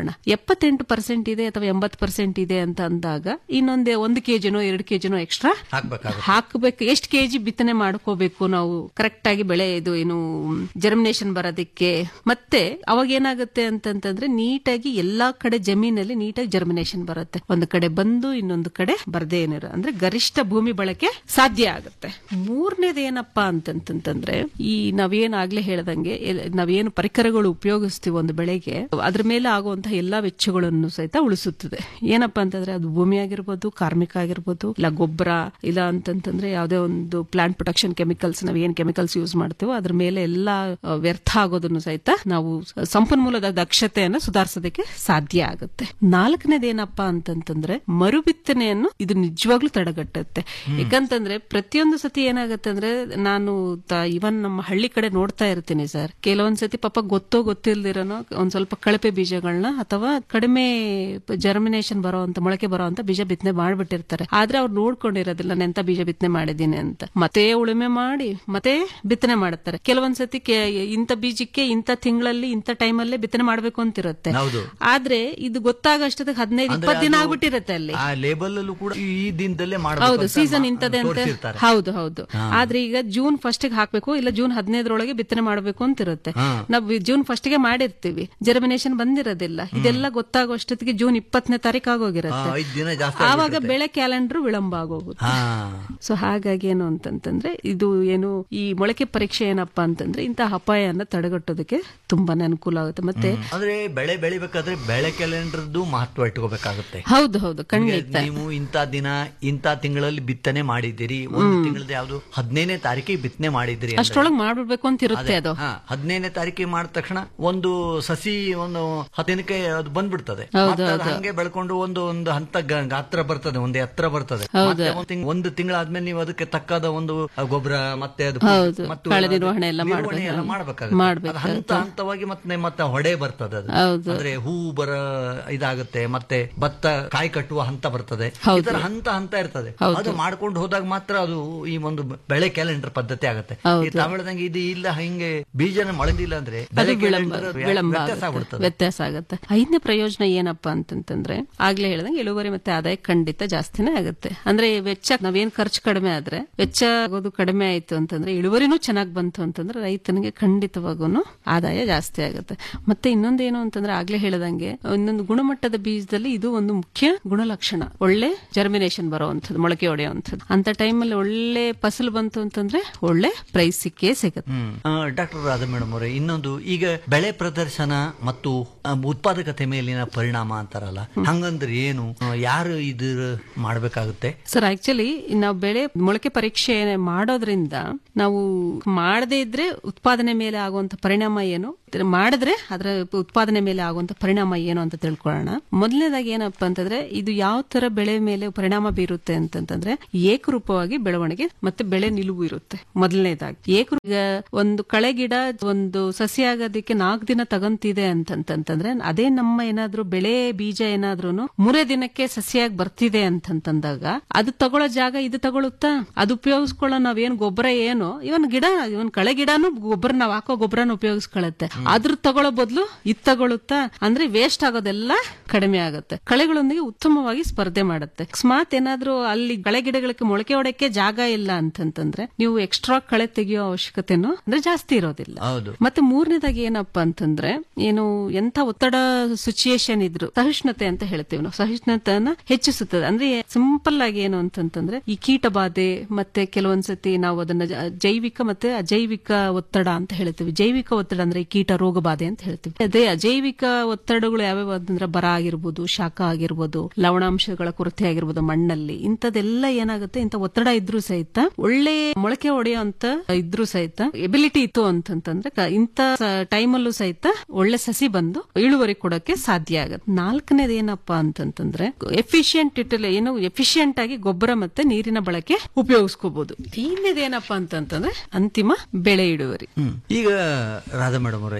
ತಿಳ್ಕೊಳ್ಳೋಣ ಎಪ್ಪತ್ತೆಂಟು ಪರ್ಸೆಂಟ್ ಇದೆ ಅಥವಾ ಎಂಬತ್ತು ಪರ್ಸೆಂಟ್ ಇದೆ ಅಂತ ಅಂದಾಗ ಇನ್ನೊಂದೇ ಒಂದು ಕೆಜಿನೋ ಎರಡು ಕೆಜಿನೋ ಎಕ್ಸ್ಟ್ರಾ ಹಾಕ್ಬೇಕಾಗುತ್ತೆ ಹಾಕಬೇಕು ಎಷ್ಟು ಕೆಜಿ ಬಿತ್ತನೆ ಮಾಡ್ಕೋಬೇಕು ನಾವು ಕರೆಕ್ಟ್ ಆಗಿ ಬೆಳೆ ಇದು ಏನು ಜರ್ಮಿನೇಷನ್ ಬರೋದಕ್ಕೆ ಮತ್ತೆ ಅವಾಗ ಏನಾಗುತ್ತೆ ಅಂತಂತಂದ್ರೆ ನೀಟಾಗಿ ಎಲ್ಲಾ ಕಡೆ ಜಮೀನಲ್ಲಿ ನೀಟಾಗಿ ಜರ್ಮಿನೇಷನ್ ಬರುತ್ತೆ ಒಂದು ಕಡೆ ಬಂದು ಇನ್ನೊಂದು ಕಡೆ ಬರದೇ ಏನಿರೋ ಅಂದ್ರೆ ಗರಿಷ್ಠ ಭೂಮಿ ಬಳಕೆ ಸಾಧ್ಯ ಆಗುತ್ತೆ ಮೂರನೇದು ಏನಪ್ಪಾ ಅಂತಂತಂದ್ರೆ ಈ ನಾವೇನ್ ಆಗ್ಲೇ ಹೇಳ್ದಂಗೆ ಎಲ್- ನಾವೇನು ಪರಿಕರಗಳು ಉಪಯೋಗಿಸ್ತೀವಿ ಒಂದು ಬೆಳೆಗೆ ಅದ್ರ ಮೇಲೆ ಆಗುವಂತಹ ಎಲ್ಲಾ ವೆಚ್ಚಗಳನ್ನು ಸಹಿತ ಉಳಿಸುತ್ತದೆ ಏನಪ್ಪಾ ಅಂತಂದ್ರೆ ಅದು ಭೂಮಿ ಆಗಿರ್ಬೋದು ಕಾರ್ಮಿಕ ಆಗಿರ್ಬೋದು ಇಲ್ಲ ಗೊಬ್ಬರ ಇಲ್ಲ ಅಂತಂತಂದ್ರೆ ಯಾವುದೇ ಒಂದು ಪ್ಲಾಂಟ್ ಪ್ರೊಟೆಕ್ಷನ್ ಕೆಮಿಕಲ್ಸ್ ನಾವ್ ಏನ್ ಕೆಮಿಕಲ್ಸ್ ಯೂಸ್ ಮಾಡ್ತೀವೋ ಅದ್ರ ಮೇಲೆ ಎಲ್ಲಾ ಆ, ವ್ಯರ್ಥ ಆಗೋದನ್ನು ಸಹಿತ ನಾವು ಸಂಪನ್ಮೂಲದ ದಕ್ಷತೆಯನ್ನು ಸುಧಾರಿಸೋದಕ್ಕೆ ಸಾಧ್ಯ ಆಗುತ್ತೆ ನಾಲ್ಕನೇದು ಏನಪ್ಪಾ ಅಂತಂತಂದ್ರೆ ಮರುಬಿತ್ತನೆಯನ್ನು ಇದು ನಿಜವಾಗ್ಲೂ ತಡೆಗಟ್ಟುತ್ತೆ ಯಾಕಂತಂದ್ರೆ ಪ್ರತಿಯೊಂದು ಸತಿ ಏನಾಗುತ್ತೆ ಅಂದ್ರೆ ನಾನು ಇವನ್ ನಮ್ಮ ಹಳ್ಳಿ ಕಡೆ ನೋಡ್ತಾ ಇರ್ತೀನಿ ಸರ್ ಕೆಲವೊಂದ್ ಸತಿ ಪಾಪ ಗೊತ್ತೋ ಗೊತ್ತಿಲ್ದಿರೋನೋ ಒಂದ್ ಸ್ವಲ್ಪ ಕಳಪೆ ಬೀಜಗಳನ್ನ ಅಥವಾ ಕಡಿಮೆ ಜರ್ಮಿನೇಷನ್ ಬರೋಂತ ಮೊಳಕೆ ಬರೋಂತ ಬೀಜ ಬಿತ್ತನೆ ಮಾಡ್ಬಿಟ್ಟಿರ್ತಾರೆ ಆದ್ರೆ ಅವ್ರು ನೋಡ್ಕೊಂಡಿರೋದಿಲ್ಲ ನಾನು ಎಂತ ಬೀಜ ಬಿತ್ತನೆ ಮಾಡಿದೀನಿ ಅಂತ ಮತ್ತೆ ಉಳುಮೆ ಮಾಡಿ ಮತ್ತೆ ಬಿತ್ತನೆ ಮಾಡುತ್ತಾರೆ ಕೆಲವೊಂದ್ ಸತಿ ಕೆ- ಇಂಥ ಬೀಜಕ್ಕೆ ಇಂಥ ತಿಂಗಳಲ್ಲಿ ಇಂಥ ಟೈಮಲ್ಲೇ ಬಿತ್ತನೆ ಮಾಡ್ಬೇಕು ಅಂತಿರುತ್ತೆ ಹೌದು. ಆದ್ರೆ ಇದು ಗೊತ್ತಾಗಷ್ಟೊತ್ತಿಗೆ ಹದಿನೈದು ಅಂದ್ರೆ ಇಪ್ಪತ್ತು ದಿನ ಅದು ಆಗ್ಬಿಟ್ಟಿರುತ್ತೆ ಅಲ್ಲಿ ಆ ಲೇಬಲ್ ಅಲ್ಲೂ ಕೂಡ ಈ ದಿನದಲ್ಲೇ ಮಾಡ್ಬೇಕು ಹೌದು ಅಂತ ಸೀಸನ್ ಮಾ- ಇಂತದೆ ಅಂತ ತೋರ್ಸಿರ್ತಾರೆ. ಹೌದು ಹೌದು ಆದ್ರೆ ಈಗ ಜೂನ್ ಫಸ್ಟ್ ಗೆ ಹಾಕ್ಬೇಕು ಇಲ್ಲ ಜೂನ್ ಹದಿನೈದರೊಳಗೆ ಬಿತ್ತನೆ ಮಾಡಬೇಕು ಅಂತ ಇರುತ್ತೆ ನಾವು ಜೂನ್ ಫಸ್ಟ್ ಗೆ ಮಾಡಿರ್ತೀವಿ ಜರ್ಮಿನೇಷನ್ ಬಂದಿರೋದಿಲ್ಲ ಇದೆಲ್ಲ ಗೊತ್ತಾಗೋಷ್ಟೊತ್ತಿಗೆ ಜೂನ್ ಇಪ್ಪತ್ತನೇ ತಾರೀಕು ಆ, ಆಗೋಗಿರುತ್ತೆ ಐದ್ ದಿನ ಜಾಸ್ತಿ ಆವಾಗ ಆಗ್ಬಿಟ್ಟಿರುತ್ತೆ. ಬೆಳೆ ಕ್ಯಾಲೆಂಡರ್ ವಿಳಂಬ ಆಗೋಗುತ್ತೆ ಹಾ ಸೊ ಹಾಗಾಗಿ ಏನು ಅಂತಂತಂದ್ರೆ ಇದು ಏನು ಈ ಮೊಳಕೆ ಪರೀಕ್ಷೆ ಏನಪ್ಪಾ ಅಂತಂದ್ರೆ ಇಂತಹ ಅಪಾಯನ ತಡೆಗಟ್ಟೋದಕ್ಕೆ ತುಂಬಾನೇ ಅನುಕೂಲ ಆಗುತ್ತೆ ಮತ್ತೆ ಅಂದ್ರೆ ಬೆಳೆ ಬೆಳಿಬೇಕಾದ್ರೆ ಬೆಳೆ ಕ್ಯಾಲೆಂಡರ್ದು ಮಹತ್ವ ಇಟ್ಕೋಬೇಕಾಗುತ್ತೆ ಹೌದು ಹೌದು ಈಗ ಖಂಡಿತ ನೀವು ಇಂಥ ದಿನ ಇಂಥ ತಿಂಗಳಲ್ಲಿ ಬಿತ್ತನೆ ಮಾಡಿದ್ದೀರಿ ಒಂದು ತಿಂಗಳದ ಯಾವ್ದು ಹದಿನೈದನೇ ತಾರೀಕಿಗೆ ಬಿತ್ತನೆ ಮಾಡಿದ್ದೀರಿ ಅಂದ್ರೆ- ಅಷ್ಟ್ರೊಳಗೆ ಮಾಡ್ಬಿಡ್ಬೇಕು ಅಂತ ಇರುತ್ತೆ ಅದು ಹಾ ಹದಿನೈದನೇ ತಾರೀಕಿಗೆ ಮಾಡಿದ ತಕ್ಷಣ ಒಂದು ಸಸಿ ಒಂದು ಹದಿನಕ್ಕೆ ಅದು ಬಂದ್ಬಿಡ್ತದೆ ಮತ್ತೆ ಅದು ಹಂಗೆ ಬೆಳ್ಕೊಂಡು ಒಂದು ಒಂದು ಹಂತ ಗ- ಗಾತ್ರ ಬರ್ತದೆ ಒಂದು ಎತ್ತರ ಬರ್ತದೆ ಮತ್ತೆ ಒಂದ್ ತಿಂಗ್- ಒಂದು ತಿಂಗಳಾದ್ಮೇಲೆ ನೀವು ಅದಕ್ಕೆ ತಕ್ಕಾದ ಒಂದು ಗೊಬ್ಬರ ಮತ್ತೆ ಅದು ಹೌದು. ಮತ್ತು ಕಳೆ ಅದು ನಿರ್ವಹಣೆ ಎಲ್ಲ ನಿರ್ವಹಣೆ ಎಲ್ಲ ಮಾಡ್ಬೇಕು. ಮಾಡ್ಬೇಕಾಗುತ್ತೆ ಮಾಡ್ಬೇಕು. ಅದು ಹಂತ ಹಂತವಾಗಿ ಮತ್ತೆ ಮತ್ತೆ ಹೊಡೆ ಬರ್ತದೆ ಅದು ಹೌದು. ಅಂದ್ರೆ ಹೂ ಬರ ಇದಾಗುತ್ತೆ ಮತ್ತೆ ಭತ್ತ ಕಾಯಿ ಕಟ್ಟುವ ಹಂತ ಬರ್ತದೆ ಹೌದು. ಇದರ ಹಂತ ಹಂತ ಇರ್ತದೆ ಹೌದು. ಅದು ಮಾಡ್ಕೊಂಡು ಹೋದಾಗ ಮಾತ್ರ ಅದು ಈ ಒಂದು ಬೆಳೆ ಕ್ಯಾಲೆಂಡರ್ ಪದ್ಧತಿ ಆಗುತ್ತೆ ಈ ತಮಿಳದಂಗೆ ಇದು ಇಲ್ಲ ಹಿಂಗೆ ಬೀಜನ ಮೊಳೆದಿಲ್ಲ ಅಂದ್ರೆ ಅದು ಬೆಳೆ ವಿಳಂಬ calendar ವಿಳಂಬ ವ್ಯತ್ಯಾಸ ಆಗುತ್ತೆ. ಆಗ್ಬಿಡ್ತದೆ ವ್ಯತ್ಯಾಸ ಆಗುತ್ತೆ ಐದನೇ ಪ್ರಯೋಜನ ಏನಪ್ಪಾ ಅಂತಂತಂದ್ರೆ ಆಗ್ಲೇ ಹೇಳ್ದಂಗೆ ಇಳುವರಿ ಮತ್ತೆ ಆದಾಯ ಖಂಡಿತ ಜಾಸ್ತಿನೇ ಆಗುತ್ತೆ ಅಂದ್ರೆ ವೆಚ್ಚ ನಾವೇನ್ ಖರ್ಚು ಕಡಿಮೆ ಆದ್ರೆ ವೆಚ್ಚ ಆಗೋದು ಕಡಿಮೆ ಆಯ್ತು ಅಂತಂದ್ರೆ ಇಳುವರಿನೂ ಚೆನ್ನಾಗಿ ಬಂತು ಅಂತಂದ್ರೆ ರೈತನಿಗೆ ಖಂಡಿತವಾಗೂ ಆದಾಯ ಜಾಸ್ತಿ ಆಗುತ್ತೆ ಮತ್ತೆ ಇನ್ನೊಂದೇನು ಅಂತಂದ್ರೆ ಆಗ್ಲೇ ಹೇಳ್ದಂಗೆ ಇನ್ನೊಂದು ಗುಣಮಟ್ಟದ ಬೀಜದಲ್ಲಿ ಇದು ಒಂದು ಮುಖ್ಯ ಗುಣಲಕ್ಷಣ ಒಳ್ಳೆ ಜರ್ಮಿನೇಷನ್ ಬರುವಂಥದ್ದು ಮೊಳಕೆ ಹೊಡೆಯುವಂಥದ್ದು ಅಂತ ಟೈಮಲ್ಲಿ ಒಳ್ಳೆ ಫಸಲು ಬಂತು ಅಂತಂದ್ರೆ ಒಳ್ಳೆ ಪ್ರೈಸ್ ಸಿಕ್ಕೇ ಸಿಗುತ್ತೆ ಡಾಕ್ಟರ್ ರಾಧ ಮೇಡಮ್ ಅವರೇ ಇನ್ನೊಂದು ಈಗ ಬೆಳೆ ಪ್ರದರ್ಶನ ಮತ್ತು ಆ, ಉತ್ಪಾದಕತೆ ಮೇಲಿನ ಪರಿಣಾಮ ಅಂತಾರಲ್ಲ ಹಂಗಂದ್ರೆ ಏನು ಆ, ಯಾರು ಇದು ಮಾಡ್ಬೇಕಾಗುತ್ತೆ ಸರ್ ಆಕ್ಚುಲಿ ನಾವು ಬೆಳೆ ಮೊಳಕೆ ಪರೀಕ್ಷೆ ಮಾಡೋದ್ರಿಂದ ನಾವು ಮಾಡದೇ ಇದ್ರೆ ಉತ್ಪಾದನೆ ಮೇಲೆ ಆಗುವಂತ ಪರಿಣಾಮ ಏನು ಮಾಡಿದ್ರೆ ಅದರ ಉತ್ಪಾದನೆ ಮೇಲೆ ಆಗುವಂತ ಪರಿಣಾಮ ಏನು ಅಂತ ತಿಳ್ಕೊಳ್ಳೋಣ ಮೊದಲನೇದಾಗಿ ಏನಪ್ಪಾ ಅಂತಂದ್ರೆ ಇದು ಯಾವ ತರ ಬೆಳೆ ಮೇಲೆ ಪರಿಣಾಮ ಬೀರುತ್ತೆ ಅಂತಂತಂದ್ರೆ ಏಕರೂಪವಾಗಿ ಬೆಳವಣಿಗೆ ಮತ್ತೆ ಬೆಳೆ ನಿಲುವು ಇರುತ್ತೆ ಮೊದಲನೇದಾಗಿ ಏಕರು ಈಗ ಒಂದು ಕಳೆ ಗಿಡ ಒಂದು ಸಸಿ ಆಗೋದಕ್ಕೆ ನಾಲ್ಕು ದಿನ ತಗಂತಿದೆ ಅಂತಂತಂದ್ರೆ ಅದೇ ನಮ್ಮ ಏನಾದ್ರೂ ಬೆಳೆ ಬೀಜ ಏನಾದ್ರೂ ಮೂರೇ ದಿನಕ್ಕೆ ಸಸಿಯಾಗಿ ಬರ್ತಿದೆ ಅಂತಂತಂದಾಗ ಅದು ತಗೊಳ್ಳೋ ಜಾಗ ಇದು ತಗೊಳುತ್ತಾ ಅದು ಉಪಯೋಗಿಸ್ಕೊಳ್ಳೋ ನಾವೇನ್ ಗೊಬ್ಬರ ಏನು ಇವನ್ ಗಿಡ ಇವನ್ ಕಳೆ ಗಿಡನು ಗೊಬ್ಬರ ನಾವ್ ಹಾಕೋ ಗೊಬ್ಬರನ ಉಪಯೋಗಿಸ್ಕೊಳತ್ತೆ ಅದ್ರ ತಗೊಳ್ಳೋ ಬದಲು ಇದ್ ತಗೊಳುತ್ತಾ ಅಂದ್ರೆ ವೇಸ್ಟ್ ಆಗೋದೆಲ್ಲ ಕಡಿಮೆ ಆಗುತ್ತೆ ಕಳೆಗಳೊಂದಿಗೆ ಉತ್ತಮವಾಗಿ ಸ್ಪರ್ಧೆ ಮಾಡುತ್ತೆ ಅಕಸ್ಮಾತ್ ಏನಾದ್ರೂ ಅಲ್ಲಿ ಕಳೆ ಗಿಡಗಳಿಗೆ ಮೊಳಕೆ ಹೊಡಕ್ಕೆ ಜಾಗ ಇಲ್ಲ ಅಂತಂತಂದ್ರೆ ನೀವು ಎಕ್ಸ್ಟ್ರಾ ಕಳೆ ತೆಗೆಯೋ ಅವಶ್ಯಕತೆನೂ ಅಂದ್ರೆ ಜಾಸ್ತಿ ಇರೋದಿಲ್ಲ ಹೌದು ಮತ್ತೆ ಮೂರನೇದಾಗಿ ಏನಪ್ಪಾ ಅಂತಂದ್ರೆ ಏನು ಎಂತ ಒತ್ತಡ ಸಿಚುಯೇಷನ್ ಇದ್ರು ಸಹಿಷ್ಣುತೆ ಅಂತ ಹೇಳ್ತೀವಿ ನಾವು ಸಹಿಷ್ಣುತೆಯನ್ನ ಹೆಚ್ಚಿಸುತ್ತದೆ ಅಂದ್ರೆ ಸಿಂಪಲ್ ಆಗಿ ಏನು ಅಂತಂತಂದ್ರೆ ಈ ಕೀಟ ಬಾಧೆ ಮತ್ತೆ ಕೆಲವೊಂದ್ಸತಿ ನಾವು ಅದನ್ನ ಜ- ಜೈವಿಕ ಮತ್ತೆ ಅಜೈವಿಕ ಒತ್ತಡ ಅಂತ ಹೇಳ್ತೀವಿ ಜೈವಿಕ ಒತ್ತಡ ಅಂದ್ರೆ ಈ ಕೀಟ ರೋಗ ಬಾಧೆ ಅಂತ ಹೇಳ್ತೀವಿ ಅದೇ ಅಜೈವಿಕ ಒತ್ತಡಗಳು ಯಾವ್ಯಾವ ಅಂದ್ರೆ ಬರ ಆಗಿರ್ಬೋದು ಶಾಖ ಆಗಿರ್ಬೋದು ಲವಣಾಂಶಗಳ ಕೊರತೆ ಆಗಿರ್ಬೋದು ಮಣ್ಣಲ್ಲಿ ಇಂಥದೆಲ್ಲ ಏನಾಗುತ್ತೆ ಇಂಥ ಒತ್ತಡ ಇದ್ರೂ ಸಹಿತ ಒಳ್ಳೆ ಮೊಳಕೆ ಹೊಡೆಯುವಂತ ಇದ್ರೂ ಸಹಿತ ಎಬಿಲಿಟಿ ಇತ್ತು ಅಂತಂತಂದ್ರೆ ಕ- ಇಂಥ ಟೈಮಲ್ಲೂ ಸಹಿತ ಒಳ್ಳೆ ಸಸಿ ಬಂದು ಇಳುವರಿ ಕೊಡಕ್ಕೆ ಸಾಧ್ಯ ಆಗುತ್ತೆ ನಾಲ್ಕನೇದು ಏನಪ್ಪಾ ಅಂತಂತಂದ್ರೆ ಎಫಿಷಿಯಂಟ್ ಇಟ್ಟಲ್ಲಿ ಏನು ಎಫಿಷಿಯಂಟ್ ಆಗಿ ಗೊಬ್ಬರ ಮತ್ತೆ ನೀರಿನ ಬಳಕೆ ಉಪಯೋಗಿಸ್ಕೋಬಹುದು ಇನ್ನೇದೇನಪ್ಪಾ ಅಂತಂತಂದ್ರೆ ಅಂತಿಮ ಬೆಳೆ ಇಳುವರಿ ಹ್ಮ್. ಈಗ ರಾಧಾ ಮೇಡಮ್ ಅವರೇ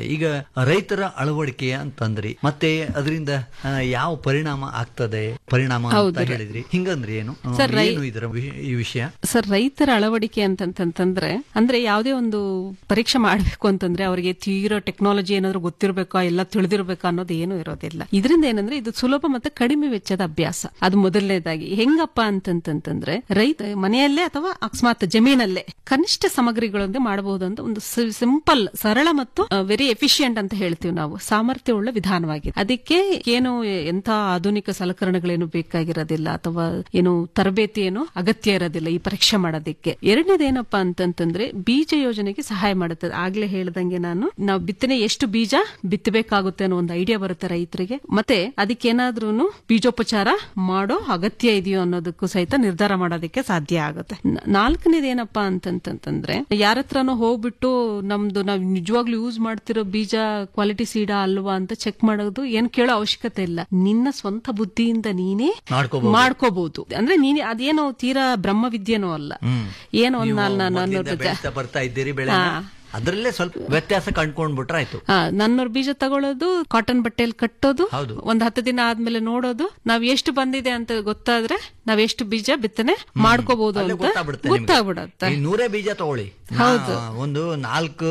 ಈಗ ರೈತರ ಅಳವಡಿಕೆ ಅಂತಂದ್ರಿ ಮತ್ತೆ ಅದರಿಂದ ಆ, ಯಾವ ಪರಿಣಾಮ ಆಗ್ತದೆ ಪರಿಣಾಮ ಅಂತ ಹೌದು. ಹೇಳಿದ್ರಿ ಹಿಂಗಂದ್ರೆ ಏನು ಆ, ಸರ್, ರೈ- ಏನು ಇದರ ವಿ- ಈ ವಿಷಯ ಸರ್ ರೈತರ ಅಳವಡಿಕೆ ಅಂತಂತಂದ್ರೆ ಅಂದ್ರೆ ಯಾವುದೇ ಒಂದು ಪರೀಕ್ಷೆ ಮಾಡಬೇಕು ಅಂತಂದ್ರೆ ಅವರಿಗೆ ತೀರೋ ಟೆಕ್ನಾಲಜಿ ಏನಾದ್ರು ಗೊತ್ತಿರಬೇಕಾ ಎಲ್ಲ ತಿಳಿದಿರ್ಬೇಕಾ ಅನ್ನೋದು ಏನು ಇರೋದಿಲ್ಲ ಇದರಿಂದ ಏನಂದ್ರೆ ಇದು ಸುಲಭ ಮತ್ತೆ ಕಡಿಮೆ ವೆಚ್ಚದ ಅಭ್ಯಾಸ ಅದು ಮೊದಲನೇದಾಗಿ ಹೆಂಗಪ್ಪ ಅಂತಂತಂದ್ರೆ ರೈತ ಮನೆಯಲ್ಲೇ ಅಥವಾ ಅಕಸ್ಮಾತ್ ಜಮೀನಲ್ಲೇ ಕನಿಷ್ಠ ಸಾಮಗ್ರಿಗಳೊಂದಿಗೆ ಮಾಡಬಹುದು ಅಂತ ಒಂದು ಸಿಂಪಲ್ ಸರಳ ಮತ್ತು ವೆರಿ ಎಫಿಷಿಯಂಟ್ ಅಂತ ಹೇಳ್ತೀವಿ ನಾವು ಸಾಮರ್ಥ್ಯವುಳ್ಳ ವಿಧಾನವಾಗಿದೆ ಅದಕ್ಕೆ ಏನು ಎಂತ ಆಧುನಿಕ ಸಲಕರಣೆಗಳೇನು ಬೇಕಾಗಿರೋದಿಲ್ಲ ಅಥವಾ ಏನು ತರಬೇತಿ ಏನು ಅಗತ್ಯ ಇರೋದಿಲ್ಲ ಈ ಪರೀಕ್ಷೆ ಮಾಡೋದಕ್ಕೆ ಎರಡನೇದೇನಪ್ಪಾ ಅಂತಂತಂದ್ರೆ ಬೀಜ ಯೋಜನೆಗೆ ಸಹಾಯ ಮಾಡುತ್ತದೆ ಆಗ್ಲೇ ಹೇಳ್ದಂಗೆ ನಾನು ನಾವು ಬಿತ್ತನೆ ಎಷ್ಟು ಬೀಜ ಬಿತ್ತಬೇಕಾಗುತ್ತೆ ಅನ್ನೋ ಒಂದು ಐಡಿಯಾ ಬರುತ್ತೆ ರೈತರಿಗೆ ಮತ್ತೆ ಅದಕ್ಕೇನಾದ್ರೂ ಬೀಜೋಪಚಾರ ಮಾಡೋ ಅಗತ್ಯ ಇದೆಯೋ ಅನ್ನೋದಕ್ಕೂ ಸಹಿತ ನಿರ್ಧಾರ ಮಾಡೋದಕ್ಕೆ ಸಾಧ್ಯ ಆಗುತ್ತೆ ನ- ನಾಲ್ಕನೇದೇನಪ್ಪಾ ಅಂತಂತಂದ್ರೆ ಯಾರ ಹತ್ರನೋ ಹೋಗ್ಬಿಟ್ಟು ನಮ್ದು ನಾವ್ ನಿಜವಾಗ್ಲೂ ಯೂಸ್ ಮಾಡ್ತಿರೋ ಬೀಜ ಕ್ವಾಲಿಟಿ ಸೀಡಾ ಅಲ್ವಾ ಅಂತ ಚೆಕ್ ಮಾಡೋದು ಏನ್ ಕೇಳೋ ಅವಶ್ಯಕತೆ ಇಲ್ಲ ನಿನ್ನ ಸ್ವಂತ ಬುದ್ಧಿಯಿಂದ ನೀನೇ ಮಾಡ್ಕೋಬಹುದು. ಮಾಡ್ಕೋಬಹುದು ಅಂದ್ರೆ ನೀನೆ ಅದೇನೋ ತೀರಾ ಬ್ರಹ್ಮವಿದ್ಯೆನೋ ಅಲ್ಲ ಏನೋ ಒಂದು ನೀವು ನಾನು ನಾನು ಮೊದ್ಲಿಂದ ಅನ್ನೋದು ಬೆಳೀತಾ ಬರ್ತಾ ಇದ್ದೀರಿ ಬೆಳೆ ಹಾ. ಅದರಲ್ಲೇ ಸ್ವಲ್ಪ ವ್ಯತ್ಯಾಸ ಕಂಡ್ಕೊಂಡ್ಬಿಟ್ರೆ ಆಯ್ತು ಆ, ನನ್ನೂರ್ ಬೀಜ ತಗೊಳ್ಳೋದು ಕಾಟನ್ ಬಟ್ಟೆಯಲ್ಲಿ ಕಟ್ಟೋದು ಹೌದು. ಒಂದ್ ಹತ್ತು ದಿನ ಆದ್ಮೇಲೆ ನೋಡೋದು ನಾವ್ ಎಷ್ಟು ಬಂದಿದೆ ಅಂತ ಗೊತ್ತಾದ್ರೆ ನಾವ್ ಎಷ್ಟು ಬೀಜ ಬಿತ್ತನೆ ಮಾಡ್ಕೋಬಹುದು ಅಲ್ಲೇ ಅಂತ ಗೊತ್ತಾಗ್ಬಿಡುತ್ತೆ ನಿಮ್ಗೆ. ಗೊತ್ತಾಗ್ಬಿಡತ್ತೆ ಈ ನೂರೇ ಬೀಜ ತಗೊಳ್ಳಿ ಹೌದು. ನಾ- ಒಂದು ನಾಲ್ಕು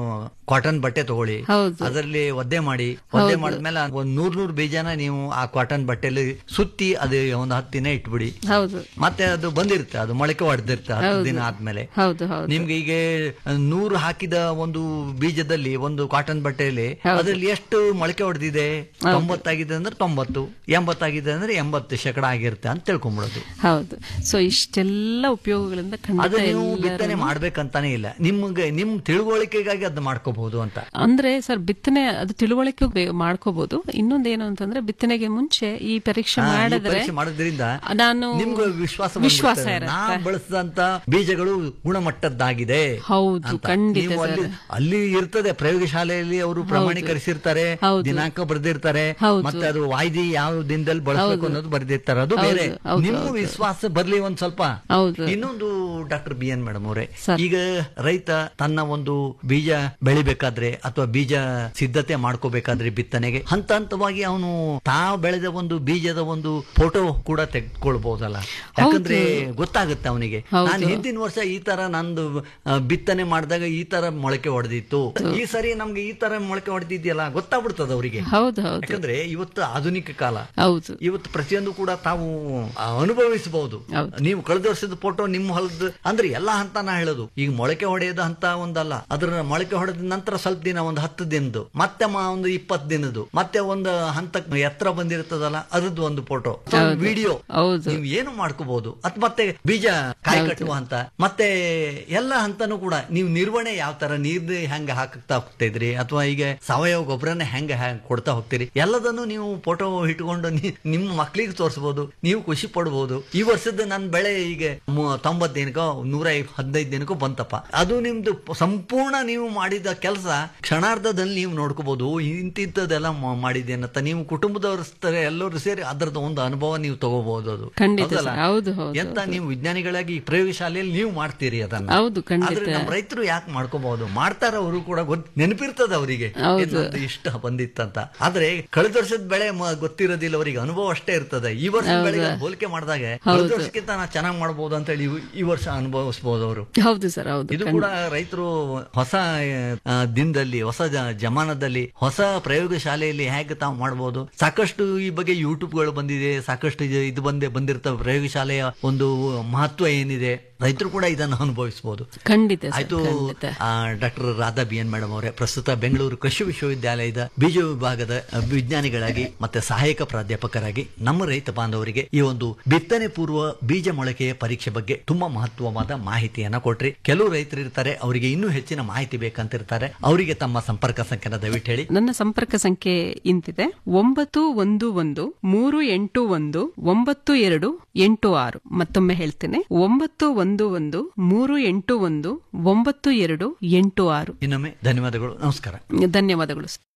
ಕಾಟನ್ ಬಟ್ಟೆ ತಗೊಳ್ಳಿ ಹೌದು. ಅದರಲ್ಲಿ ಒದ್ದೆ ಮಾಡಿ ಒದ್ದೆ ಮಾಡಿದ್ಮೇಲೆ ಒಂದ್ ನೂರ್ ನೂರ್ ಬೀಜನ ನೀವು ಆ ಕಾಟನ್ ಬಟ್ಟೆಲಿ ಸುತ್ತಿ ಅದು ಒಂದು ಹತ್ತು ದಿನ ಇಟ್ಬಿಡಿ ಹೌದು ಮತ್ತೆ ಅದು ಬಂದಿರುತ್ತೆ ಅದು ಮೊಳಕೆ ಹೊಡೆದಿರುತ್ತೆ ಹತ್ತು ದಿನ ಆದ್ಮೇಲೆ ಹೌದು ಹೌದು ನಿಮ್ಗೆ ಈಗ ನೂರು ಹಾಕಿದ ಒಂದು ಬೀಜದಲ್ಲಿ ಒಂದು ಕಾಟನ್ ಬಟ್ಟೆಯಲ್ಲಿ ಅದ್ರಲ್ಲಿ ಎಷ್ಟು ಮೊಳಕೆ ಹೊಡೆದಿದೆ ತೊಂಬತ್ತಾಗಿದೆ ಅಂದ್ರೆ ತೊಂಬತ್ತು ಎಂಬತ್ತಾಗಿದೆ ಅಂದ್ರೆ ಎಂಬತ್ತು ಶೇಕಡ ಆಗಿರುತ್ತೆ ಅಂತ ತಿಳ್ಕೊಂಬಿಡೋದು ಹೌದು ಸೊ ಇಷ್ಟೆಲ್ಲ ಉಪಯೋಗಗಳಿಂದ ಅದು ಖಂಡಿತ ನೀವು ಎಲ್ಲರೂ- ಬಿತ್ತನೆ ಮಾಡ್ಬೇಕಂತಾನೆ ಇಲ್ಲ ನಿಮ್ಗೆ ನಿಮ್ ತಿಳುವಳಿಕೆಗಾಗಿ ಅದನ್ನ ಮಾಡ್ಕೋಬಹುದು ಅಂತ ಅಂದ್ರೆ ಸರ್ ಬಿತ್ತನೆ ಅದು ತಿಳುವಳಿಕೆ ಬೇ- ಮಾಡ್ಕೋಬಹುದು ಇನ್ನೊಂದೇನು ಅಂತಂದ್ರೆ ಬಿತ್ತನೆಗೆ ಮುಂಚೆ ಈ ಪರೀಕ್ಷೆ ಹಾ, ಈ ಮಾಡಿದ್ರೆ ಪರೀಕ್ಷೆ ಮಾಡೋದ್ರಿಂದ ನಾನು ನಿಮ್ಗೆ ವಿಶ್ವಾಸ ವಿಶ್ವಾಸ ಬಂದ್ಬಿಡುತ್ತೆ. ನಾ ಇರುತ್ತೆ ಬಳಸಿದಂತ ಬೀಜಗಳು ಗುಣಮಟ್ಟದ್ದಾಗಿದೆ ಹೌದು, ಅಂತ. ಖಂಡಿತ ನೀವು ಅಲ್ಲಿ ಸರ್. ಅಲ್ಲಿ ಇರ್ತದೆ ಪ್ರಯೋಗಶಾಲೆಯಲ್ಲಿ ಅವರು ಪ್ರಮಾಣೀಕರಿಸಿರ್ತಾರೆ ಹೌದು. ದಿನಾಂಕ ಬರೆದಿರ್ತಾರೆ ಹೌದು. ಮತ್ತೆ ಅದು ವಾಯ್ದಿ ಯಾವ ದಿನದಲ್ಲಿ ಬಳಸಬೇಕು ಅನ್ನೋದು ಬರೆದಿರ್ತಾರೆ ಅದು ಹೌದು, ಬೇರೆ ಹೌದು, ನಿಮ್ಮ ಹೌದು. ವಿಶ್ವಾಸ ಬರ್ಲಿ ಒಂದ್ ಸ್ವಲ್ಪ ಹೌದು. ಇನ್ನೊಂದು ಡಾಕ್ಟರ್ ಬಿ ಎನ್ ಮೇಡಮ್ ಅವರೇ ಸರ್. ಈಗ ರೈತ ತನ್ನ ಒಂದು ಬೀಜ ಬೆಳಿಬೇಕಾದ್ರೆ ಅಥವಾ ಬೀಜ ಸಿದ್ಧತೆ ಮಾಡ್ಕೋಬೇಕಾದ್ರೆ ಬಿತ್ತನೆಗೆ ಹಂತ ಹಂತವಾಗಿ ಅವನು ತಾ ಬೆಳೆದ ಒಂದು ಬೀಜದ ಒಂದು ಫೋಟೋ ಕೂಡ ತೆಗೆದುಕೊಳ್ಬಹುದಲ್ಲ ಯಾಕಂದ್ರೆ ಗೊತ್ತಾಗುತ್ತೆ ಅವನಿಗೆ ಹೌದು. ನಾನು ಹಿಂದಿನ ವರ್ಷ ಈ ತರ ನಂದು ಆ, ಬಿತ್ತನೆ ಮಾಡಿದಾಗ ಈ ತರ ಮೊಳಕೆ ಹೊಡೆದಿತ್ತು ಈ ಸರಿ ನಮ್ಗೆ ಈ ತರ ಮೊಳಕೆ ಹೊಡೆದಿದ್ಯಲ್ಲ ಗೊತ್ತಾಗ್ಬಿಡ್ತದ ಅವರಿಗೆ ಹೌದು ಹೌದು ಯಾಕಂದ್ರೆ ಇವತ್ತು ಆಧುನಿಕ ಕಾಲ ಹೌದು ಇವತ್ತು ಪ್ರತಿಯೊಂದು ಕೂಡ ತಾವು ಆ, ಅನುಭವಿಸಬಹುದು ಹೌದು. ನೀವು ಕಳೆದ ವರ್ಷದ ಫೋಟೋ ನಿಮ್ಮ ಹೊಲದ ಅಂದ್ರೆ ಎಲ್ಲಾ ಹಂತ ನಾ ಹೇಳೋದು ಈಗ ಮೊಳಕೆ ಹೊಡೆಯೋದು ಹಂತ ಒಂದಲ್ಲ ಅದ್ರ ಮೊಳಕೆ ಹೊಡೆದ ನಂತರ ಸ್ವಲ್ಪ ದಿನ ಒಂದು ಹತ್ತು ದಿನದ್ದು ಮತ್ತೆ ಮ- ಒಂದು ಇಪ್ಪತ್ತು ದಿನದ್ದು ಮತ್ತೆ ಒಂದು ಹಂತಕ್ಕೆ ಎತ್ತರ ಬಂದಿರ್ತದಲ್ಲ ಅದ್ರದ್ದು ಒಂದು ಫೋಟೋ ವಿಡಿಯೋ ಹೌದು. ನೀವು ಏನು ಮಾಡ್ಕೋಬಹುದು ಅತ್ ಮತ್ತೆ ಬೀಜ ಕಾಯಿ ಕಟ್ಟುವ ಹಂತ ಮತ್ತೆ ಎಲ್ಲ ಹಂತನೂ ಕೂಡ ನೀವು ನಿರ್ವಹಣೆ ಯಾವ ತರ ನೀರ್ ಹೆಂಗ ಹಾಕ್ತಾ ಹೋಗ್ತಾ ಇದ್ರಿ ಅಥವಾ ಈಗ ಸಾವಯವ ಗೊಬ್ಬರನ ಹೆಂಗ ಹೆಂಗ್ ಕೊಡ್ತಾ ಹೋಗ್ತೀರಿ ಎಲ್ಲದನ್ನು ನೀವು ಫೋಟೋ ಇಟ್ಕೊಂಡು ನಿ- ನಿಮ್ಮ ಮಕ್ಳಿಗೆ ತೋರಿಸಬಹುದು ನೀವು ಖುಷಿ ಪಡ್ಬೋದು ಈ ವರ್ಷದ ನನ್ನ ಬೆಳೆ ಈಗ ಮು- ತೊಂಬತ್ ದಿನಕ್ಕೋ ನೂರ ಹದಿನೈದು ದಿನಕ್ಕೂ ಬಂತಪ್ಪ ಅದು ನಿಮ್ದು ಸಂಪೂರ್ಣ ನೀವು ಮಾಡಿದ ಕೆಲಸ ಕ್ಷಣಾರ್ಧದಲ್ಲಿ ನೀವು ನೋಡ್ಕೋಬಹುದು ಇಂತಿಂತದೆಲ್ಲ ಮಾಡಿದ್ದೇನಂತ ನೀವು ಕುಟುಂಬದವ್ರ ಸ- ಎಲ್ಲರೂ ಸೇರಿ ಅದರದ ಒಂದು ಅನುಭವ ನೀವು ತಗೋಬಹುದು ಅದು ಖಂಡಿತ ಹೌದಲ್ಲ? ಸರ್. ಹೌದು, ಹೌದು, ಎಂತ ನೀವು ವಿಜ್ಞಾನಿಗಳಾಗಿ ಪ್ರಯೋಗಶಾಲೆಯಲ್ಲಿ ನೀವು ಮಾಡ್ತೀರಿ ಅದನ್ನ ಹೌದು, ಖಂಡಿತ. ಆದ್ರೆ ನಮ್ಮ ರೈತರು ಯಾಕೆ ಮಾಡ್ಕೋಬಹುದು ಮಾಡ್ತಾರ ಅವರು ಕೂಡ ಗೊತ್ ನೆನಪಿರ್ತದ ಅವರಿಗೆ ಹೌದು. ಇಷ್ಟ ಬಂದಿತ್ತಂತ ಆದ್ರೆ ಕಳೆದ ವರ್ಷದ ಬೆಳೆ ಮ- ಗೊತ್ತಿರೋದಿಲ್ಲ ಅವರಿಗೆ ಅನುಭವ ಅಷ್ಟೇ ಇರ್ತದೆ ಈ ವರ್ಷದ ಬೆಳೆಗೆ ಹೋಲಿಕೆ ಮಾಡಿದಾಗ ಕಳೆದ ವರ್ಷಕ್ಕಿಂತ ನಾ ಚೆನ್ನಾಗಿ ಮಾಡಬಹುದು ಅಂತ ಹೇಳಿ ಈ- ಈ ವರ್ಷ ಅನುಭವಿಸಬಹುದು ಅವರು ಹೌದು ಸರ್ ಹೌದು ಇದು ಕೂಡ ರೈತರು ಹೊಸ ಆ, ದಿನದಲ್ಲಿ ಹೊಸ ಜ- ಜಮಾನದಲ್ಲಿ ಹೊಸ ಪ್ರಯೋಗಶಾಲೆಯಲ್ಲಿ ಹೇಗೆ ತಾವು ಮಾಡಬಹುದು ಸಾಕಷ್ಟು ಈ ಬಗ್ಗೆ ಯೂಟ್ಯೂಬ್ಗಳು ಬಂದಿದೆ ಸಾಕಷ್ಟು ಇದು- ಇದು ಬಂದೇ ಬಂದಿರ್ತವೆ ಪ್ರಯೋಗಶಾಲೆಯ ಒಂದು ಮಹತ್ವ ಏನಿದೆ ರೈತರು ಕೂಡ ಇದನ್ನು ಅನುಭವಿಸಬಹುದು ಖಂಡಿತ ಸರ್, ಆಯ್ತು ಖಂಡಿತ doctor Radha B N madam ಅವರೇ ಪ್ರಸ್ತುತ ಬೆಂಗಳೂರು ಕೃಷಿ ವಿಶ್ವವಿದ್ಯಾಲಯದ ಬೀಜ ವಿಭಾಗದ ಅ, ವಿಜ್ಞಾನಿಗಳಾಗಿ ಮತ್ತೆ ಸಹಾಯಕ ಪ್ರಾಧ್ಯಾಪಕರಾಗಿ ನಮ್ಮ ರೈತ ಬಾಂಧವರಿಗೆ ಈ ಒಂದು ಬಿತ್ತನೆ ಪೂರ್ವ ಬೀಜ ಮೊಳಕೆಯ ಪರೀಕ್ಷೆ ಬಗ್ಗೆ ತುಂಬಾ ಮಹತ್ವವಾದ ಮಾಹಿತಿಯನ್ನ ಕೊಟ್ರಿ ಕೆಲವು ರೈತರು ಇರ್ತಾರೆ ಅವರಿಗೆ ಇನ್ನೂ ಹೆಚ್ಚಿನ ಮಾಹಿತಿ ಬೇಕಂತಿರ್ತಾರೆ ಅವರಿಗೆ ತಮ್ಮ ಸಂಪರ್ಕ ಸಂಖ್ಯೆನ ದಯವಿಟ್ಟು ಹೇಳಿ ನನ್ನ ಸಂಪರ್ಕ ಸಂಖ್ಯೆ ಇಂತಿದೆ ಒಂಬತ್ತು ಒಂದು ಒಂದು ಮೂರು ಎಂಟು ಒಂದು ಒಂಬತ್ತು ಎರಡು ಎಂಟು ಆರು ಮತ್ತೊಮ್ಮೆ ಹೇಳ್ತೇನೆ ಒಂಬತ್ತು ಒಂದು ಒಂದು ಮೂರು ಎಂಟು ಒಂದು ಒಂಬತ್ತು ಎರಡು ಎಂಟು ಆರು ಇನ್ನೊಮ್ಮೆ ಧನ್ಯವಾದಗಳು ನಮಸ್ಕಾರ ಧನ್ಯವಾದಗಳು ಸರ್.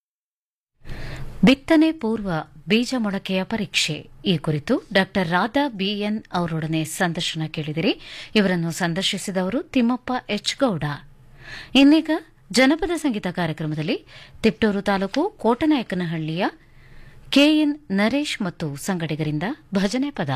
ಬಿತ್ತನೆ ಪೂರ್ವ ಬೀಜ ಮೊಳಕೆಯ ಪರೀಕ್ಷೆ ಈ ಕುರಿತು ಡಾಕ್ಟರ್ ರಾಧಾ ಬಿಎನ್ ಅವರೊಡನೆ ಸಂದರ್ಶನ ಕೇಳಿದಿರಿ ಇವರನ್ನು ಸಂದರ್ಶಿಸಿದವರು ತಿಮ್ಮಪ್ಪ ಎಚ್ ಗೌಡ ಇನ್ನೀಗ ಜನಪದ ಸಂಗೀತ ಕಾರ್ಯಕ್ರಮದಲ್ಲಿ ತಿಪ್ಟೂರು ತಾಲೂಕು ಕೋಟನಾಯಕನಹಳ್ಳಿಯ ಕೆಎನ್ ನರೇಶ್ ಮತ್ತು ಸಂಗಡಿಗರಿಂದ ಭಜನೆ ಪದ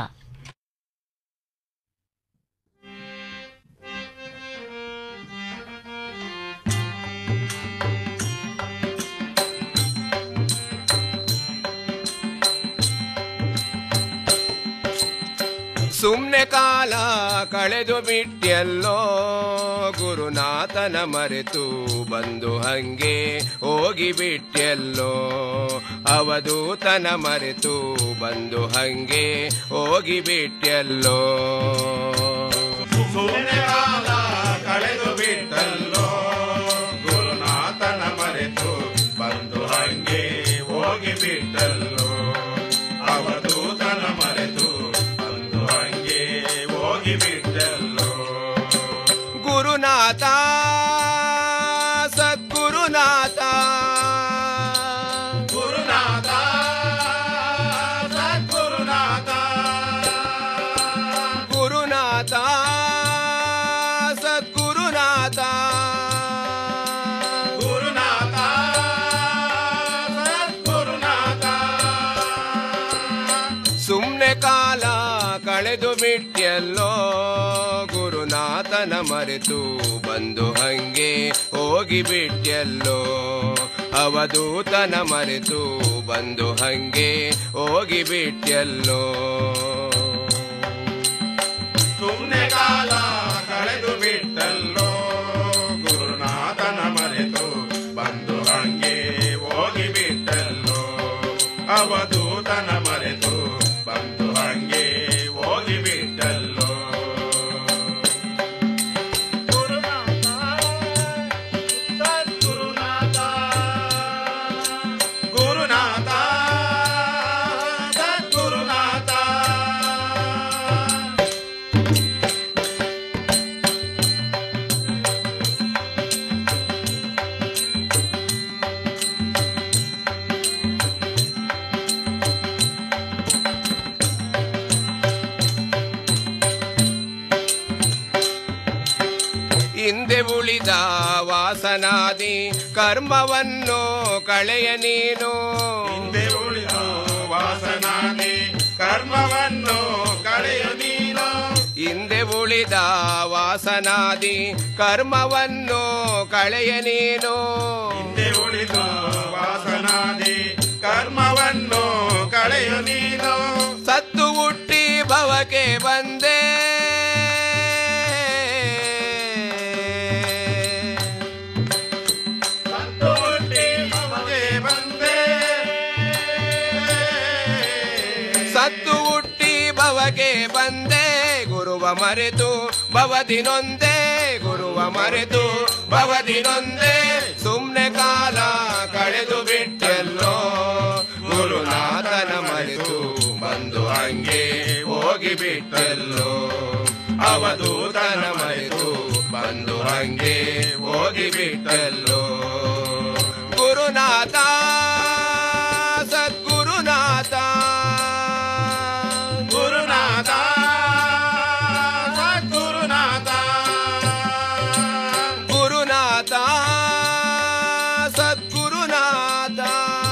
ಸುಮ್ನೆ ಕಾಲ ಕಳೆದು ಬಿಟ್ಯಲ್ಲೋ ಗುರುನಾಥನ ಮರೆತು ಬಂದು ಹಂಗೆ ಹೋಗಿ ಬಿಟ್ಯಲ್ಲೋ ಅವಧೂತನ ಮರೆತು ಬಂದು ಹಂಗೆ ಹೋಗಿ ಬಿಟ್ಯಲ್ಲೋ ಸುಮ್ಮನೆ ಕಾಲ ಕಳೆದು ಬಿಟ್ಟಲ್ಲೋ ಗುರುನಾಥನ ಮರೆತು ಬಂದು ಹಂಗೆ ಹೋಗಿ ಬಿಟ್ಟಲ್ಲೋ ಅವಧೂತನ ಮರೆತು ಬಂದು ಹಂಗೆ ಹೋಗಿ ಬಿಟ್ಟಲ್ಲೋ ಗುರುನಾಥ ಸದ್ಗುರುನಾಥ ಗುರುನಾಥ ಸದ್ಗುರುನಾಥ ಗುರುನಾಥ ಸದ್ಗುರುನಾಥ ಗುರುನಾಥ ಸದ್ಗುರುನಾಥ ಸುಮ್ನೆ ಕಾಲ ಕಳೆದು ಬಿಟ್ಯಲ್ಲೋ ಗುರುನಾಥನ ಮರೆತು ಬಂದು ಹಂಗೆ ಹೋಗಿ ಬಿಟ್ಯಲ್ಲೋ ಅವಧೂತನ ಮರೆತು ಬಂದು ಹಂಗೆ ಹೋಗಿ ಬಿಟ್ಯಲ್ಲೋ ಸುಮ್ನೆ ಕಾಲ ಕಳೆದು ಬಿಟ್ಟಲ್ಲೋ ಗುರುನಾಥನ ಮರೆತು ಬಂದು ಹಂಗೆ ಹೋಗಿ ಬಿಟ್ಟಲ್ಲೋ ಅವಧೂತನ ಮರೆತು ಬಂದು ಹಂಗೆ ಹೋಗಿ ಬಿಟ್ಟಲ್ಲೋ ಗುರುನಾಥ ಸದ್ಗುರುನಾಥ ಗುರುನಾಥ ಸದ್ಗುರುನಾಥ ಹಿಂದೆ ಉಳಿದ ವಾಸನಾದಿ ಕರ್ಮವನ್ನು ಕಳೆಯ ನೀನು ಹಿಂದೆ ಉಳಿದು ವಾಸನಾದಿ ಕರ್ಮವನ್ನು ಕಳೆಯು ನೀನು ಹಿಂದೆ ಉಳಿದ ವಾಸನಾದಿ ಕರ್ಮವನ್ನು ಕಳೆಯ ನೀನು ಹಿಂದೆ ಉಳಿದು ವಾಸನಾದಿ ಕರ್ಮವನ್ನು ಕಳೆಯು ನೀನು ಸತ್ತು ಹುಟ್ಟಿ ಭವಕ್ಕೆ ಬಂದೆ ಸತ್ತು ಹುಟ್ಟಿ ಭವಕ್ಕೆ ಬಂದೆ ಸತ್ತು ಹುಟ್ಟಿ ಭವಗೆ ಬಂದೆ ಗುರುವ ಮರೆತು ಭವದಿನೊಂದೇ ಗುರುವ ಮರೆತು ಭವದಿನೊಂದೇ ಸುಮ್ನೆ ಕಾಲ ಕಳೆದು ಬಿಟ್ಟೆಲ್ಲೋ ಗುರುನಾಥನ ಮರೆತು ಬಂದು ಹಂಗೆ ಹೋಗಿ ಬಿಟ್ಟೆಲ್ಲೋ ಅವಧೂತನ ಮರೆತು ಬಂದು ಹಂಗೆ ಹೋಗಿ ಬಿಟ್ಟೆಲ್ಲೋ ಗುರುನಾಥ ಸದ್ಗುರುನಾಥ ಗುರುನಾಥ ಸದ್ಗುರುನಾಥ ಗುರುನಾಥ ಸದ್ಗುರುನಾಥ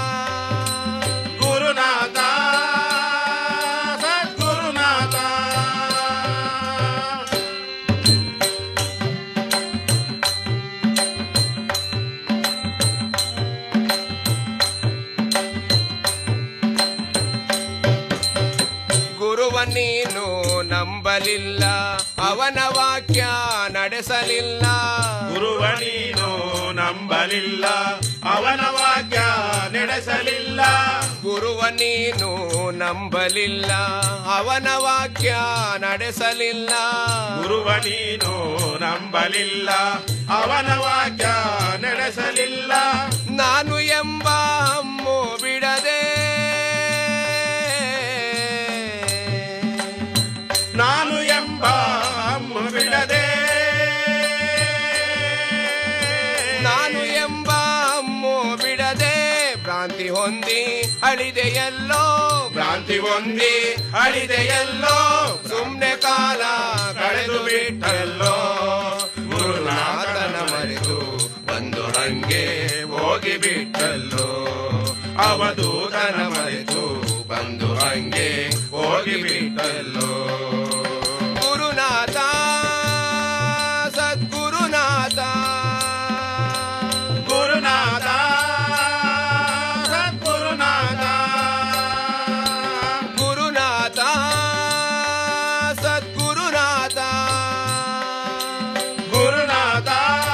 ಗುರುನಾಥ ಸದ್ಗುರುನಾಥ ಗುರುವ ನೀನು ನಂಬಲಿಲ್ಲ ಅವನ ವಾಕ್ಯ ನಡೆಸಲಿಲ್ಲ ಗುರುವ ನೀನು ನಂಬಲಿಲ್ಲ ಅವನ ವಾಕ್ಯ ನಡೆಸಲಿಲ್ಲ ಗುರುವ ನೀನು ನಂಬಲಿಲ್ಲ ಅವನ ವಾಕ್ಯ ನಡೆಸಲಿಲ್ಲ ಗುರುವ ನೀನು ನಂಬಲಿಲ್ಲ ಅವನ ವಾಕ್ಯ ನಡೆಸಲಿಲ್ಲ ನಾನು ಎಂಬ ಹಮ್ಮು ಬಿಡದೆ ನಾನು ಎಂಬ ಹಮ್ಮು ಬಿಡದೆ ನಾನು ಎಂಬ ಹಮ್ಮು ಬಿಡದೆ ಭ್ರಾಂತಿ ಹೊಂದಿ ಅಳಿದೆಯಲ್ಲೋ ಭ್ರಾಂತಿ ಹೊಂದಿ ಅಳಿದೆಯಲ್ಲೋ ಸುಮ್ನೆ ಕಾಲ ಕಳೆದು ಬಿಟ್ಟಲ್ಲೋ ಗುರುನಾಥನ ಮರೆತು ಬಂದು ಹೋಗಿಬಿಟ್ಟಲ್ಲೋ ಅವಧೂತನ ಮರೆತು ಬಂದು ಹಂಗೆ ಹೋಗಿಬಿಟ್ಟಲ್ಲೋ ಗುರುನಾಥ ಸದ್ಗುರುನಾಥ ಗುರುನಾಥ ಸದ್ಗುರುನಾಥ ಗುರುನಾಥ ಸದ್ಗುರುನಾಥ ಗುರುನಾಥ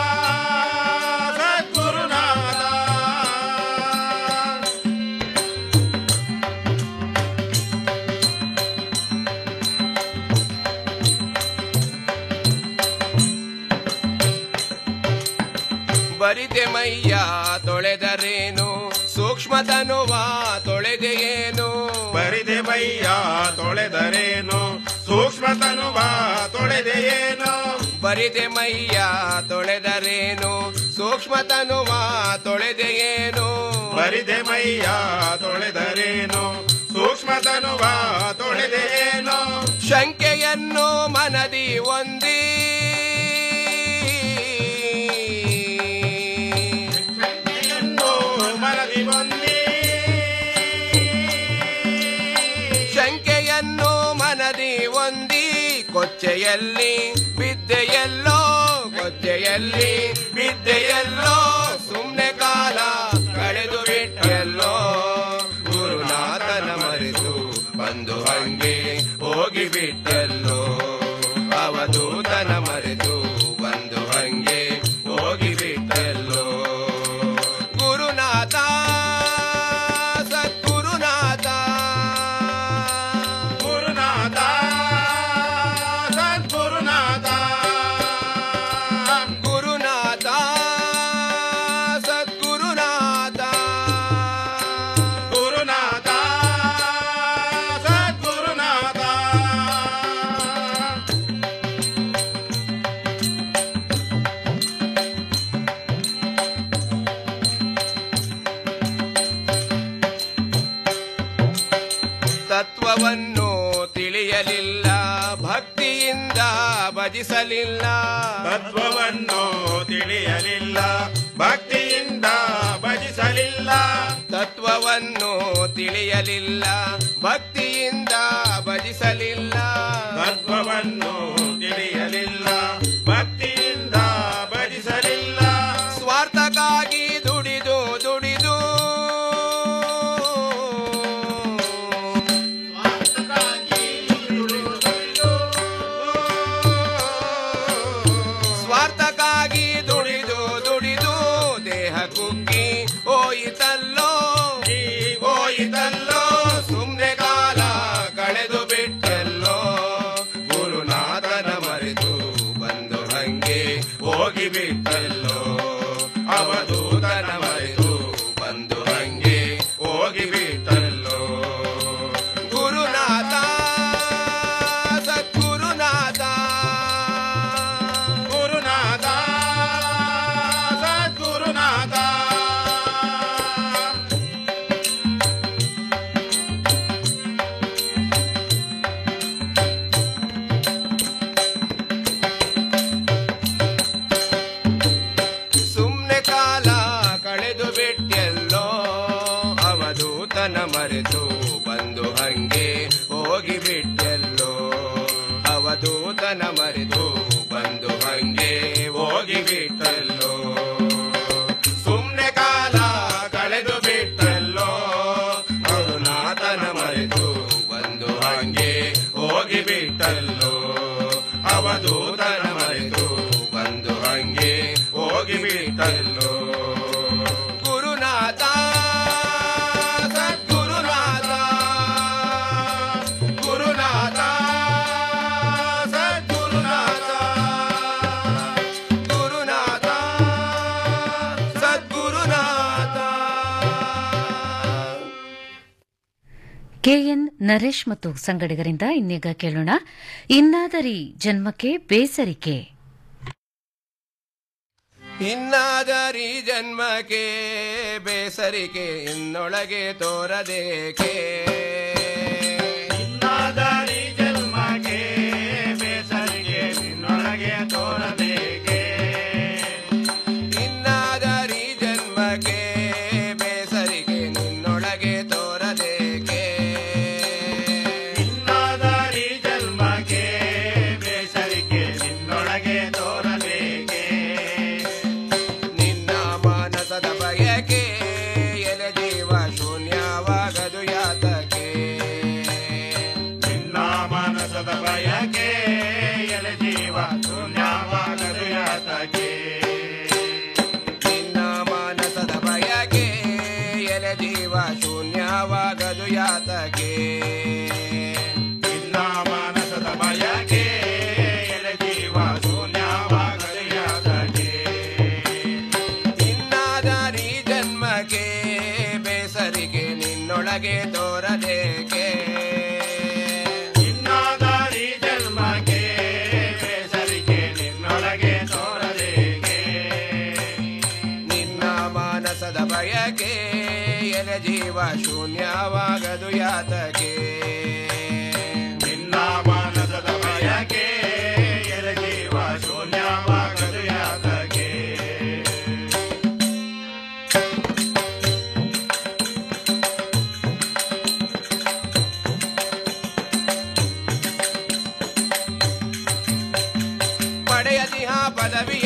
ಸದ್ಗುರುನಾಥ ಬರಿದೆ ಮೈಯ ತೊಳೆದರೇನು ಸೂಕ್ಷ್ಮತನುವ ತೊಳೆದೆಯೇನು ಬರಿದೆ ಮೈಯ ತೊಳೆದರೇನು ಸೂಕ್ಷ್ಮತನುವ ತೊಳೆದೆಯೇನು ಬರಿದೆ ಮೈಯ ತೊಳೆದರೇನು ಸೂಕ್ಷ್ಮತನುವ ತೊಳೆದೆಯೇನು ಬರಿದೆ ಮೈಯ ತೊಳೆದರೇನು ಸೂಕ್ಷ್ಮತನುವ ತೊಳೆದೆಯೇನು ಶಂಕೆಯನ್ನು ಮನದಿ ಒಂದಿ ಎಂದು ಮನದಿ ಬಂದಿ ಶಂಕೆಯನ್ನು ಮನದಿ ಒಂದಿ ಕೊಚ್ಚೆಯಲ್ಲಿ ಬಿದ್ದೆಯಲ್ಲೋ ಕೊಚ್ಚೆಯಲ್ಲಿ ಬಿದ್ದೆಯಲ್ಲೋ ಸುಮ್ನೆ ಕಾಲ ಕಳೆದು ಬಿಟ್ಟೆಲ್ಲೋ ಗುರುನಾಥನ ಮರೆತು ಬಂದು ಹಂಗೆ ಹೋಗಿಬಿಟ್ಟೆಲ್ಲೋ ಅವಧೂತನ ಮರೆತು ಬಂದು ಹಂಗೆ ಹೋಗಿಬಿಟ್ಟೆಲ್ಲೋ ಗುರುನಾಥ ಸದ್ಗುರುನಾಥ ಗುರುನಾಥ ಸದ್ಗುರುನಾಥ ಗುರುನಾಥ ಸದ್ಗುರುನಾಥ ಗುರುನಾಥ ಸದ್ಗುರುನಾಥ ತತ್ವವನ್ನು ತಿಳಿಯಲಿಲ್ಲ ಭಕ್ತಿಯಿಂದ ಭಜಿಸಲಿಲ್ಲ ತತ್ವವನ್ನು ತಿಳಿಯಲಿಲ್ಲ ಭಕ್ತಿಯಿಂದ ಭಜಿಸಲಿಲ್ಲ ತತ್ವವನ್ನು ತಿಳಿಯಲಿಲ್ಲ ಭಕ್ತಿಯಿಂದ ಭಜಿಸಲಿಲ್ಲ ತತ್ವವನ್ನು ತಿಳಿಯಲಿಲ್ಲ ಭಕ್ತಿಯಿಂದ ಭಜಿಸಲಿಲ್ಲ ಸ್ವಾರ್ಥಕ್ಕಾಗಿ ದುಡಿದು ದುಡಿದು ಸ್ವಾರ್ಥಕ್ಕಾಗಿ ದುಡಿದು ದುಡಿದು ದೇಹ ಕುಗ್ಗಿ ಹೋಯಿತಲ್ಲೋ ಹೋಯಿತಲ್ಲೋ ಸುಮ್ನೆ ಕಾಲ ಕಳೆದು ಬಿಟ್ಟಲ್ಲೋ ಗುರುನಾಥನ ಮರೆತು ಬಂದು ಹಂಗೆ ಹೋಗಿಬಿಟ್ಟಲ್ಲೋ ಅವಧೂತನ ಮರೆತು ಬಂದು ಹಂಗೆ ಹೋಗಿಬಿಟ್ಟಲ್ಲೋ ಗುರುನಾಥ ಸದ್ಗುರುನಾಥ ಗುರುನಾಥ ಸದ್ಗುರುನಾಥ ಸುಮ್ನೆ ಕಾಲ ಕಳೆದು ಬಿಟ್ಟೆಲ್ಲೋ ಅವಧೂತನ ಮರೆತು ಬಂದು ಹಂಗೆ ಹೋಗಿಬಿಟ್ಟೆಲ್ಲೋ ಅವಧೂತನ ಮರೆತು ಬಂದು ಹಂಗೆ ಹೋಗಿಬಿಟ್ಟೆಲ್ಲೋ ಸುಮ್ನೆ ಕಾಲ ಕಳೆದು ಬಿಟ್ಟೆಲ್ಲೋ ಗುರುನಾಥನ ಮರೆತು ಬಂದು ಹಂಗೆ ಹೋಗಿಬಿಟ್ಟಲ್ಲೋ ಅವಧೂತನ ಮರೆತು ಬಂದು ಹಂಗೆ ಹೋಗಿಬಿಟ್ಟಲ್ಲೋ ಗುರುನಾಥ ಸದ್ಗುರುನಾಥ ಗುರುನಾಥ ಸದ್ಗುರುನಾಥ ಗುರುನಾಥ ಸದ್ಗುರುನಾಥ ಕೆಎನ್ ನರೇಶ್ ಮತ್ತು ಸಂಗಡಿಗರಿಂದ ಇನ್ನೀಗ ಕೇಳೋಣ ಇನ್ನಾದರಿ ಜನ್ಮಕ್ಕೆ ಬೇಸರಿಕೆ ಇನ್ನಾದರಿ ಜನ್ಮಕ್ಕೆ ಬೇಸರಿಕೆ ಇನ್ನೊಳಗೆ ತೋರದೇಕೆ ಇನ್ನಾದರಿ ಜನ್ಮಕ್ಕೆ ಬೇಸರಿಗೆ ನಿನ್ನೊಳಗೆ ತೋರಬೇಕೆ ಇನ್ನಾದರಿ ಜನ್ಮಕ್ಕೆ ನಿನ್ನೊಳಗೆ ತೋರದೇಕೆ ನಿನ್ನಾದಾರಿ ಜನ್ಮಕ್ಕೆ ಬೇಸರಿಕೆ ನಿನ್ನೊಳಗೆ ತೋರದೇಕೆ ನಿನ್ನ ಮಾನಸದ ಬಯಕೆ ಎಲೆ ಜೀವ ಶೂನ್ಯವಾಗದು ಯಾತಕೆ ನಿನ್ನ ಮಾನಸದ ಬಯಕೆ ಎಲೆ ಜೀವ ಶೂನ್ಯವಾಗದು ಯಾತಕ್ಕೆ ಪಡೆಯದಿಹ ಪದವಿಯ